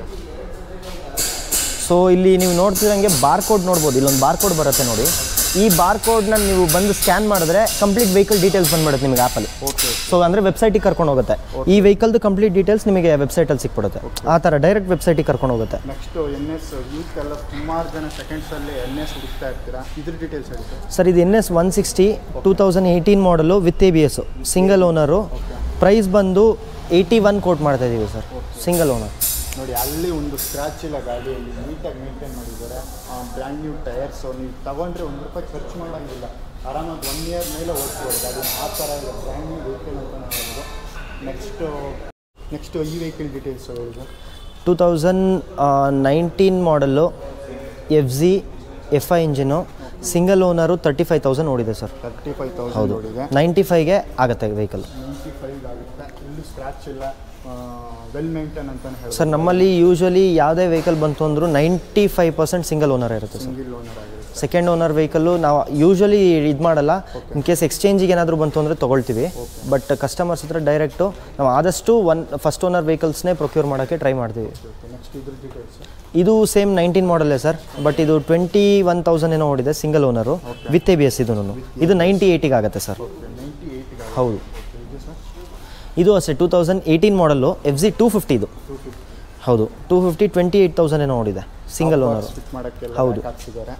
ಸೊ ಇಲ್ಲಿ ನೀವು ನೋಡ್ತಿರಂಗೆ ಬಾರ್ ಕೋಡ್ ನೋಡ್ಬೋದು ಇಲ್ಲೊಂದು ಬಾರ್ ಕೋಡ್ ಬರುತ್ತೆ ನೋಡಿ ಈ ಬಾರ್ ಕೋಡ್ನ ನೀವು ಬಂದು ಸ್ಕ್ಯಾನ್ ಮಾಡಿದ್ರೆ ಕಂಪ್ಲೀಟ್ ವೆಹಿಕಲ್ ಡೀಟೇಲ್ಸ್ ಬಂದ್ಬಿಡುತ್ತೆ ನಿಮಗೆ ಆ್ಯಪಲ್ಲಿ ಸೊ ಅಂದರೆ ವೆಬ್ಸೈಟಿಗೆ ಕರ್ಕೊಂಡು ಹೋಗುತ್ತೆ ಈ ವೆಹಿಕಲ್ದು ಕಂಪ್ಲೀಟ್ ಡೀಟೇಲ್ಸ್ ನಿಮಗೆ ವೆಬ್ಸೈಟಲ್ಲಿ ಸಿಕ್ಬಿಡುತ್ತೆ ಆ ಥರ ಡೈರೆಕ್ಟ್ ವೆಬ್ಸೈಟಿಗೆ ಕರ್ಕೊಂಡು ಹೋಗುತ್ತೆ ನೆಕ್ಸ್ಟ್ ಎನ್ ಎಸ್ ಯೂತ್ ಎಲ್ಲ ಸುಮಾರು ಜನ ಸೆಕೆಂಡ್ಸಲ್ಲಿ ಎನ್ ಎಸ್ ಹುಡುಕ್ತಾ ಇರ್ತೀರಾ ಇದ್ರ ಡೀಟೇಲ್ಸ್ ಹೇಳಿ ಸರ್ ಸರ್ ಇದು N S one sixty two thousand eighteen model with A B S single owner price ಬಂದು ಏಯ್ಟಿ ಒನ್ ಕೋಟ್ ಮಾಡ್ತಾ ಇದ್ದೀವಿ ಸರ್ ಸಿಂಗಲ್ ಓನರ್ ನೋಡಿ ಅಲ್ಲಿ ಒಂದು ಸ್ಕ್ರಾಚ್ ಇಲ್ಲ ಗಾಡಿಯಲ್ಲಿ ನೀಟಾಗಿ ಮೇಂಟೈನ್ ಮಾಡಿದ್ದಾರೆ ಬ್ರ್ಯಾಂಡ್ ನ್ಯೂ ಟೈರ್ಸು ನೀವು ತಗೊಂಡ್ರೆ ಒಂದು ರೂಪಾಯಿ ಖರ್ಚು ಮಾಡೋಂಗಿಲ್ಲ ಆರಾಮಾಗಿ ಒನ್ ಇಯರ್ ಮೇಲೆ ಓಡಿಸ್ಬೋದು ಗಾಡಿ ಆ ಥರ ಇದೆ ಬ್ರ್ಯಾಂಡ್ ನ್ಯೂ ವೆಹಿಕಲ್ ಅಂತಲೇ ಹೇಳ್ಬೋದು ನೆಕ್ಸ್ಟು ನೆಕ್ಸ್ಟು ಈ ವೆಹಿಕಲ್ ಡೀಟೇಲ್ಸ್ ಹೇಳಿ sir two thousand nineteen model F G F I engine single owner thirty five thousand ಓಡಿದೆ ಸರ್ ತರ್ಟಿ ಫೈವ್ ತೌಸಂಡ್ ಹೌದು ಓಡಿದೆ ನೈಂಟಿ ಫೈವ್ಗೆ ಆಗುತ್ತೆ ವೆಹಿಕಲ್ ನೈಂಟಿ ಫೈವ್ ಆಗುತ್ತೆ ಇಲ್ಲಿ ಸ್ಕ್ರಾಚ್ ಇಲ್ಲ ವೆಲ್ ಮೇಂಟೈನ್ ಅಂತಲೇ ಹೇಳ್ಬೋದು ಸರ್ ನಮ್ಮಲ್ಲಿ ಯೂಶ್ವಲಿ ಯಾವುದೇ ವೆಹಿಕಲ್ ಬಂತು ಅಂದರೂ ninety five percent single owner ಇರುತ್ತೆ ಸರ್ ಸಿಂಗಿಲ್ ಓನರ್ ಆಗಿರುತ್ತೆ ಸೆಕೆಂಡ್ ಓನರ್ ವೆಹಿಕಲ್ಲು ನಾವು ಯೂಶ್ವಲಿ ಇದು ಮಾಡಲ್ಲ ಇನ್ ಕೇಸ್ ಎಕ್ಸ್ಚೇಂಜಿಗೆ ಏನಾದರೂ ಬಂತು ಅಂದರೆ ತೊಗೊಳ್ತೀವಿ ಬಟ್ ಕಸ್ಟಮರ್ಸ್ ಹತ್ರ ಡೈರೆಕ್ಟು ನಾವು ಆದಷ್ಟು ಒನ್ ಫಸ್ಟ್ ಓನರ್ ವೆಹಿಕಲ್ಸ್ನೇ ಪ್ರೊಕ್ಯೂರ್ ಮಾಡೋಕ್ಕೆ ಟ್ರೈ ಮಾಡ್ತೀವಿ ನೆಕ್ಸ್ಟ್ ಇದ್ರ ಡೀಟೇಲ್ಸ್ ಇದು ಸೇಮ್ ನೈನ್ಟೀನ್ ಮಾಡಲೇ ಸರ್ ಬಟ್ ಇದು ಟ್ವೆಂಟಿ ಒನ್ ತೌಸಂಡ್ ಏನೋ ಓಡಿದೆ single owner with A B S ಇದು ಇದು ನೈಂಟಿ ಏಯ್ಟಿಗೆ ಆಗುತ್ತೆ ಸರ್ ನೈಂಟಿ ಏಯ್ಟಿಗೆ ಹೌದು ಇದು ಸರ್ ಇದು ಅಷ್ಟೇ two thousand eighteen model F G two fifty ಇದು ಟೂ ಫಿಫ್ಟಿ ಹೌದು two fifty twenty eight thousand ಏನೋ ಓಡಿದೆ ಸಿಂಗಲ್ ಓನರು ಫಿಟ್ ಮಾಡೋಕ್ಕೆಲ್ಲ ಹೌದು. ಹಾಕ್ಸಿದ್ದಾರೆ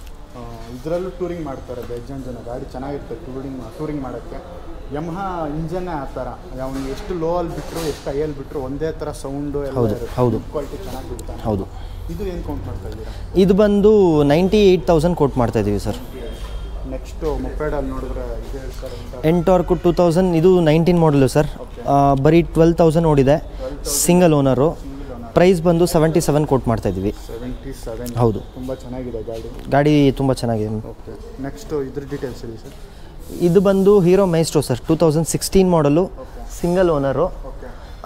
ಇದರಲ್ಲೂ ಟೂರಿಂಗ್ ಮಾಡ್ತಾರೆ ಬೇಜಾನ್ ಜನ ಗಾಡಿ ಚೆನ್ನಾಗಿರುತ್ತೆ ಟೂರಿಂಗ್ ಟೂರಿಂಗ್ ಮಾಡೋಕ್ಕೆ ಯಮಹ ಇಂಜನ್ನೇ ಆ ಥರ ಅವನು ಎಷ್ಟು ಲೋ ಅಲ್ಲಿ ಬಿಟ್ಟರು ಎಷ್ಟು ಹೈಯಲ್ಲಿ ಬಿಟ್ಟರು ಒಂದೇ ಥರ ಸೌಂಡು ಎಲ್ಲ ಹೌದು, ಹೌದು. ಕ್ವಾಲಿಟಿ ಚೆನ್ನಾಗಿ ಬಿಡ್ತಾನೆ ಹೌದು ಇದು ಏನು ಕೌಂಟ್ ಮಾಡ್ತಾ ಇದ್ದೀರಾ ಇದು ಬಂದು ನೈಂಟಿ ಏಯ್ಟ್ ತೌಸಂಡ್ ಕೊಟ್ಟು ಮಾಡ್ತಾ ಇದ್ದೀವಿ ಸರ್ ನೆಕ್ಸ್ಟು ಮೊಪೇಡಲ್ಲಿ ನೋಡಿದ್ರೆ ಇದೆ ಸರ್ ಅಂತ ಎಂಟಾರ್ಕು ಟೂ ತೌಸಂಡ್ ಇದು ನೈನ್ಟೀನ್ ಮಾಡಲು ಸರ್ ಬರೀ ಟ್ವೆಲ್ ತೌಸಂಡ್ ಓಡಿದೆ ಸಿಂಗಲ್ ಓನರು ಪ್ರೈಸ್ ಬಂದು ಸೆವೆಂಟಿ ಸೆವೆನ್ ಕೋಟ್ ಮಾಡ್ತಾ ಇದ್ದೀವಿ ಸೆವೆಂಟಿ ಸೆವೆನ್ ಹೌದು. ತುಂಬ ಚೆನ್ನಾಗಿದೆ ಗಾಡಿ ಗಾಡಿ ತುಂಬ ಚೆನ್ನಾಗಿದೆ ಓಕೆ ನೆಕ್ಸ್ಟು ಇದ್ರ ಡೀಟೇಲ್ಸ್ ಹೇಳಿ ಸರ್ ಇದು ಬಂದು Hero Maestro sir two thousand sixteen model single owner okay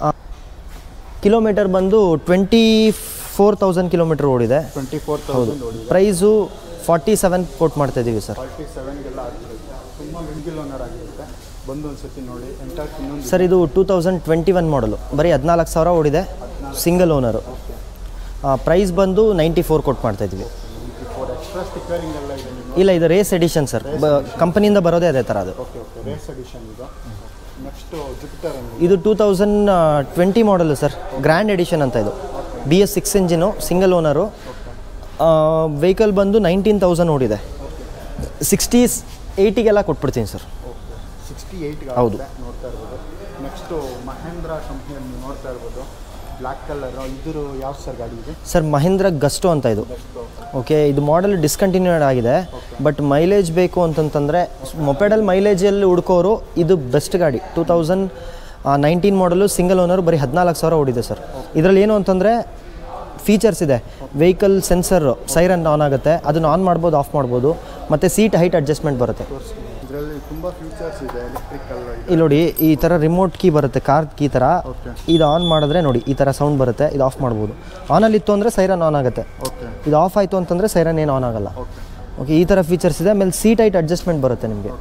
kilometer ಬಂದು ಟ್ವೆಂಟಿ ಫೋರ್ ತೌಸಂಡ್ ಕಿಲೋಮೀಟರ್ ಓಡಿದೆ ಟ್ವೆಂಟಿ ಫೋರ್ ಹೌದು ತೌಸಂಡ್ ಓಡಿದೆ ಪ್ರೈಸು ಫಾರ್ಟಿ ಸೆವೆನ್ ಕೋಟ್ ಮಾಡ್ತಾ ಇದ್ದೀವಿ ಸರ್ ಫಾರ್ಟಿ ಸೆವೆನ್ಗೆಲ್ಲ ಆಗಿರುತ್ತೆ ತುಂಬ ಮಿಡ್ಗಿಲ್ ಓನರ್ ಆಗಿರುತ್ತೆ ಬಂದು ಒಂದು ಸತಿ ನೋಡಿ ಎಂಟಾಕ್ ಇನ್ನೊಂದು ಸರ್ ಇದು ಟೂ ತೌಸಂಡ್ ಟ್ವೆಂಟಿ ಒನ್ ಮಾಡಲು ಬರೀ ಹದಿನಾಲ್ಕು ಸಾವಿರ ಓಡಿದೆ ಸಿಂಗಲ್ ಓನರು ಪ್ರೈಸ್ ಬಂದು ನೈಂಟಿ ಫೋರ್ ಕೊಟ್ಟು ಮಾಡ್ತಾ ಇದ್ದೀವಿ ಫೋರ್ ಎಕ್ಸ್ಟ್ರಾ ಸ್ಟಿಕ್ಕರಿಂಗ್ ಎಲ್ಲ ಇದೆ ನೀವು ಇಲ್ಲ ಇದು ರೇಸ್ ಎಡಿಷನ್ ಸರ್ ಬ ಕಂಪನಿಯಿಂದ ಬರೋದೇ ಅದೇ ಥರ ಅದು ಓಕೆ ಓಕೆ ರೇಸ್ ಎಡಿಷನ್ ಇದು ನೆಕ್ಸ್ಟು ಜುಪಿಟರ್ ಇದು two thousand twenty model sir grand edition ಅಂತ ಇದು B S six engine single owner vehicle ಬಂದು ನೈನ್ಟೀನ್ ತೌಸಂಡ್ ಓಡಿದೆ ಸಿಕ್ಸ್ಟೀಸ್ ಏಯ್ಟಿಗೆಲ್ಲ ಕೊಟ್ಬಿಡ್ತೀನಿ ಸರ್ ಓಕೆ ಸಿಕ್ಸ್ಟಿ ಏಯ್ಟ್ಗೆ ಹೌದು. ಆಗುತ್ತೆ ನೋಡ್ತಾ ಇರ್ಬೋದು ನೆಕ್ಸ್ಟು ಮಹೇಂದ್ರ ಕಂಪ್ನಿಯಲ್ಲಿ ನೀವು ನೋಡ್ತಾ ಇರ್ಬೋದು ಬ್ಲ್ಯಾಕ್ ಕಲರ್ ಇದ್ರ ಯಾವ ಸರ್ ಗಾಡಿ ಇದೆ ಸರ್ ಮಹೇಂದ್ರ ಗಸ್ಟೋ ಅಂತ ಇದು ಓಕೆ ಇದು ಮಾಡೆಲ್ ಡಿಸ್ಕಂಟಿನ್ಯೂಡ್ ಆಗಿದೆ ಬಟ್ ಮೈಲೇಜ್ ಬೇಕು ಅಂತಂತಂದರೆ ಮೊಪೆಡಲ್ ಮೈಲೇಜಲ್ಲಿ ಹುಡ್ಕೋರು ಇದು ಬೆಸ್ಟ್ ಗಾಡಿ two thousand nineteen model single owner ಬರೀ ಹದಿನಾಲ್ಕು ಸಾವಿರ ಓಡಿದೆ ಸರ್ ಇದರಲ್ಲಿ ಏನು ಅಂತಂದರೆ ಫೀಚರ್ಸ್ ಇದೆ ವೆಹಿಕಲ್ ಸೆನ್ಸರ್ ಸೈರನ್ ಆನ್ ಆಗುತ್ತೆ ಅದನ್ನು ಆನ್ ಮಾಡ್ಬೋದು ಆಫ್ ಮಾಡ್ಬೋದು ಮತ್ತು ಸೀಟ್ ಹೈಟ್ ಅಡ್ಜಸ್ಟ್ಮೆಂಟ್ ಬರುತ್ತೆ ಇದರಲ್ಲಿ ತುಂಬ ಫ್ಯೂಚರ್ಸ್ ಇದೆ ಎಲೆಕ್ಟ್ರಿಕಲ್ ಇಲ್ಲಿ ನೋಡಿ ಈ ಥರ ರಿಮೋಟ್ ಕೀ ಬರುತ್ತೆ ಕಾರ್ ಕೀ ಥರ ಓಕೆ ಇದು ಆನ್ ಮಾಡಿದ್ರೆ ನೋಡಿ ಈ ಥರ ಸೌಂಡ್ ಬರುತ್ತೆ ಇದು ಆಫ್ ಮಾಡ್ಬೋದು ಆನಲ್ಲಿ ಇತ್ತು ಅಂದರೆ ಸೈರನ್ ಆನ್ ಆಗುತ್ತೆ ಓಕೆ ಇದು ಆಫ್ ಆಯಿತು ಅಂತಂದರೆ ಸೈರನ್ ಏನು ಆನ್ ಆಗಲ್ಲ ಓಕೆ ಓಕೆ ಈ ಥರ ಫೀಚರ್ಸ್ ಇದೆ ಆಮೇಲೆ ಸೀಟ್ ಹೈಟ್ ಅಡ್ಜಸ್ಟ್ಮೆಂಟ್ ಬರುತ್ತೆ ನಿಮಗೆ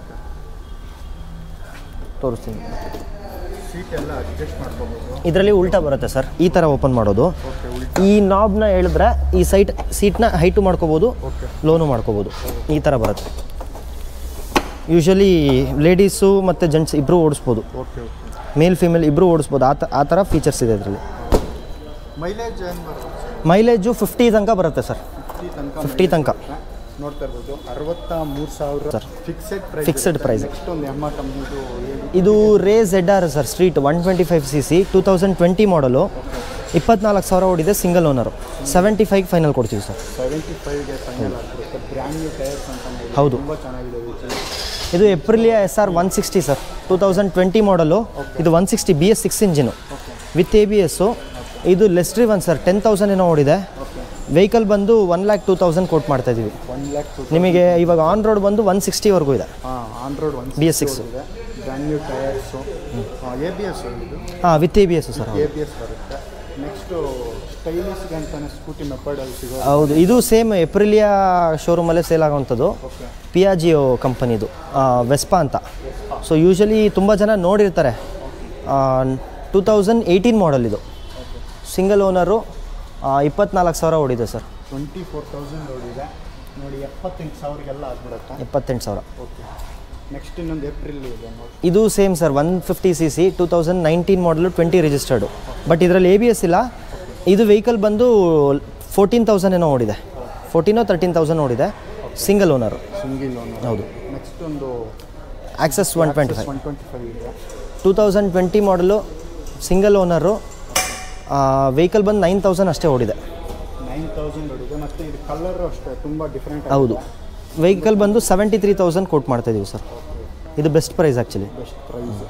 ತೋರಿಸ್ತೀನಿ ಸೀಟ್ ಎಲ್ಲ ಅಡ್ಜಸ್ಟ್ ಮಾಡ್ಕೋಬೋದು ಇದರಲ್ಲಿ ಉಲ್ಟಾ ಬರುತ್ತೆ ಸರ್ ಈ ಥರ ಓಪನ್ ಮಾಡೋದು ಓಕೆ ಉಳಿ ಈ ನಾಬ್ನ ಹೇಳಿದ್ರೆ ಈ ಸೈಟ್ ಸೀಟ್ನ ಹೈಟು ಮಾಡ್ಕೋಬೋದು ಓಕೆ ಲೋನು ಮಾಡ್ಕೋಬೋದು ಈ ಥರ ಬರುತ್ತೆ ಯೂಶ್ವಲಿ ಲೇಡೀಸು ಮತ್ತು ಜೆಂಟ್ಸ್ ಇಬ್ಬರು ಓಡಿಸ್ಬೋದು ಓಕೆ ಓಕೆ ಮೇಲ್ ಫಿಮೇಲ್ ಇಬ್ಬರು ಓಡಿಸ್ಬೋದು ಆ ತ ಆ ಥರ ಫೀಚರ್ಸ್ ಇದೆ ಇದರಲ್ಲಿ ಮೈಲೇಜ್ ಏನು ಬರುತ್ತೆ ಮೈಲೇಜು ಫಿಫ್ಟಿ ತನಕ ಬರುತ್ತೆ ಸರ್ ಫಿಫ್ಟಿ ತನಕ ಫಿಫ್ಟಿ ತನಕ ನೋಡ್ತಾ ಇರ್ಬೋದು ಅರವತ್ತ ಮೂರು ಸಾವಿರ Sir. Fixed price Fixed price. Next ಒಂದು ಎಮ್ಮ ಕಂಪ್ನಿದು ಇದು Ray Z R sir street one twenty five C C two thousand twenty model ಇಪ್ಪತ್ನಾಲ್ಕು ಸಾವಿರ ಓಡಿದೆ single owner seventy five final ಕೊಡ್ತೀವಿ ಸರ್ ಸೆವೆಂಟಿ ಫೈವ್ಗೆ ಫೈನಲ್ ಆಗ್ಬಿಡುತ್ತೆ ಬ್ರ್ಯಾಂಡ್ ನ್ಯೂ ಟೈರ್ಸ್ ಅಂತ ಹೇಳ್ಬೋದು. ಹೌದು. ತುಂಬ ಚೆನ್ನಾಗಿದೆ ವೆಹಿಕಲ್ ಇದು Aprilia S R one sixty sir two thousand twenty model ಇದು one sixty B S six engine with A B S ಇದು ಲೆಸ್ಟ್ರಿ ಒನ್ ಸರ್ ಟೆನ್ ತೌಸಂಡ್ ಏನೋ ಓಡಿದೆ ವೆಹಿಕಲ್ ಬಂದು one lakh two thousand quote ಮಾಡ್ತಾ ಇದ್ದೀವಿ ಒನ್ ಲ್ಯಾಕ್ ಟು ನಿಮಗೆ ಇವಾಗ ಆನ್ ರೋಡ್ ಬಂದು ಒನ್ ಸಿಕ್ಸ್ಟಿವರೆಗೂ ಇದೆ ಹಾಂ ಆನ್ ರೋಡ್ ಒನ್ BS6. ಇದೆ brand new tyres A B S ಇದು ಹಾಂ with A B S sir A B S ಬರುತ್ತೆ ನೆಕ್ಸ್ಟು ಸ್ಟೈಲಿಶ್ಗೆ ಅಂತಾನೆ ಸ್ಕೂಟಿ ಮೆಪಡಲ್ಲಿ ಸಿಗೋ ಹೌದು ಇದು ಸೇಮ್ ಎಪ್ರಿಲಿಯಾ ಶೋರೂಮಲ್ಲೇ ಸೇಲ್ ಆಗೋವಂಥದ್ದು ಪಿಯಾಜಿಯೋ ಕಂಪನಿದು ವೆಸ್ಪಾ ಅಂತ ಸೊ ಯೂಶಲಿ ತುಂಬ ಜನ ನೋಡಿರ್ತಾರೆ ಟೂ ತೌಸಂಡ್ ಏಯ್ಟೀನ್ ಮಾಡಲ್ ಇದು ಸಿಂಗಲ್ ಓನರು ಇಪ್ಪತ್ನಾಲ್ಕು ಸಾವಿರ ಓಡಿದೆ ಸರ್ ಟ್ವೆಂಟಿ ಫೋರ್ ತೌಸಂಡ್ ಓಡಿದೆ ನೋಡಿ ಎಪ್ಪತ್ತೆಂಟು ಸಾವಿರಗೆಲ್ಲ ಆಗ್ಬಿಡುತ್ತೆ ಎಪ್ಪತ್ತೆಂಟು ಸಾವಿರ ಓಕೆ ನೆಕ್ಸ್ಟ್ ಇನ್ನೊಂದು ಏಪ್ರಿಲ್ ಇದೆ ನೋಡಿ ಇದು same sir one fifty C C two thousand nineteen model twenty registered but ಇದರಲ್ಲಿ ಎ ಬಿ ಎಸ್ ಇಲ್ಲ ಇದು ವೆಹಿಕಲ್ ಬಂದು ಫೋರ್ಟೀನ್ ತೌಸಂಡ್ ಏನೋ ಓಡಿದೆ ಫೋರ್ಟೀನೋ ತರ್ಟೀನ್ ತೌಸಂಡ್ ಓಡಿದೆ ಸಿಂಗಲ್ ಓನರು ಸಿಂಗಿಲ್ ಓನ್ ಹೌದು ನೆಕ್ಸ್ಟ್ ಒಂದು Access one twenty five one twenty five ಇದೆ two thousand twenty model single owner vehicle ಬಂದು ನೈನ್ ತೌಸಂಡ್ ಅಷ್ಟೇ ಓಡಿದೆ ನೈನ್ ತೌಸಂಡ್ ಓಡಿದೆ ಮತ್ತು ಇದು ಕಲರು ಅಷ್ಟೇ ತುಂಬ ಡಿಫ್ರೆಂಟ್ ಹೌದು ವೆಹಿಕಲ್ ಬಂದು ಸೆವೆಂಟಿ ತ್ರೀ ತೌಸಂಡ್ ಕೊಟ್ಟು ಮಾಡ್ತಾಯಿದ್ದೀವಿ ಸರ್ ಇದು best price actually best price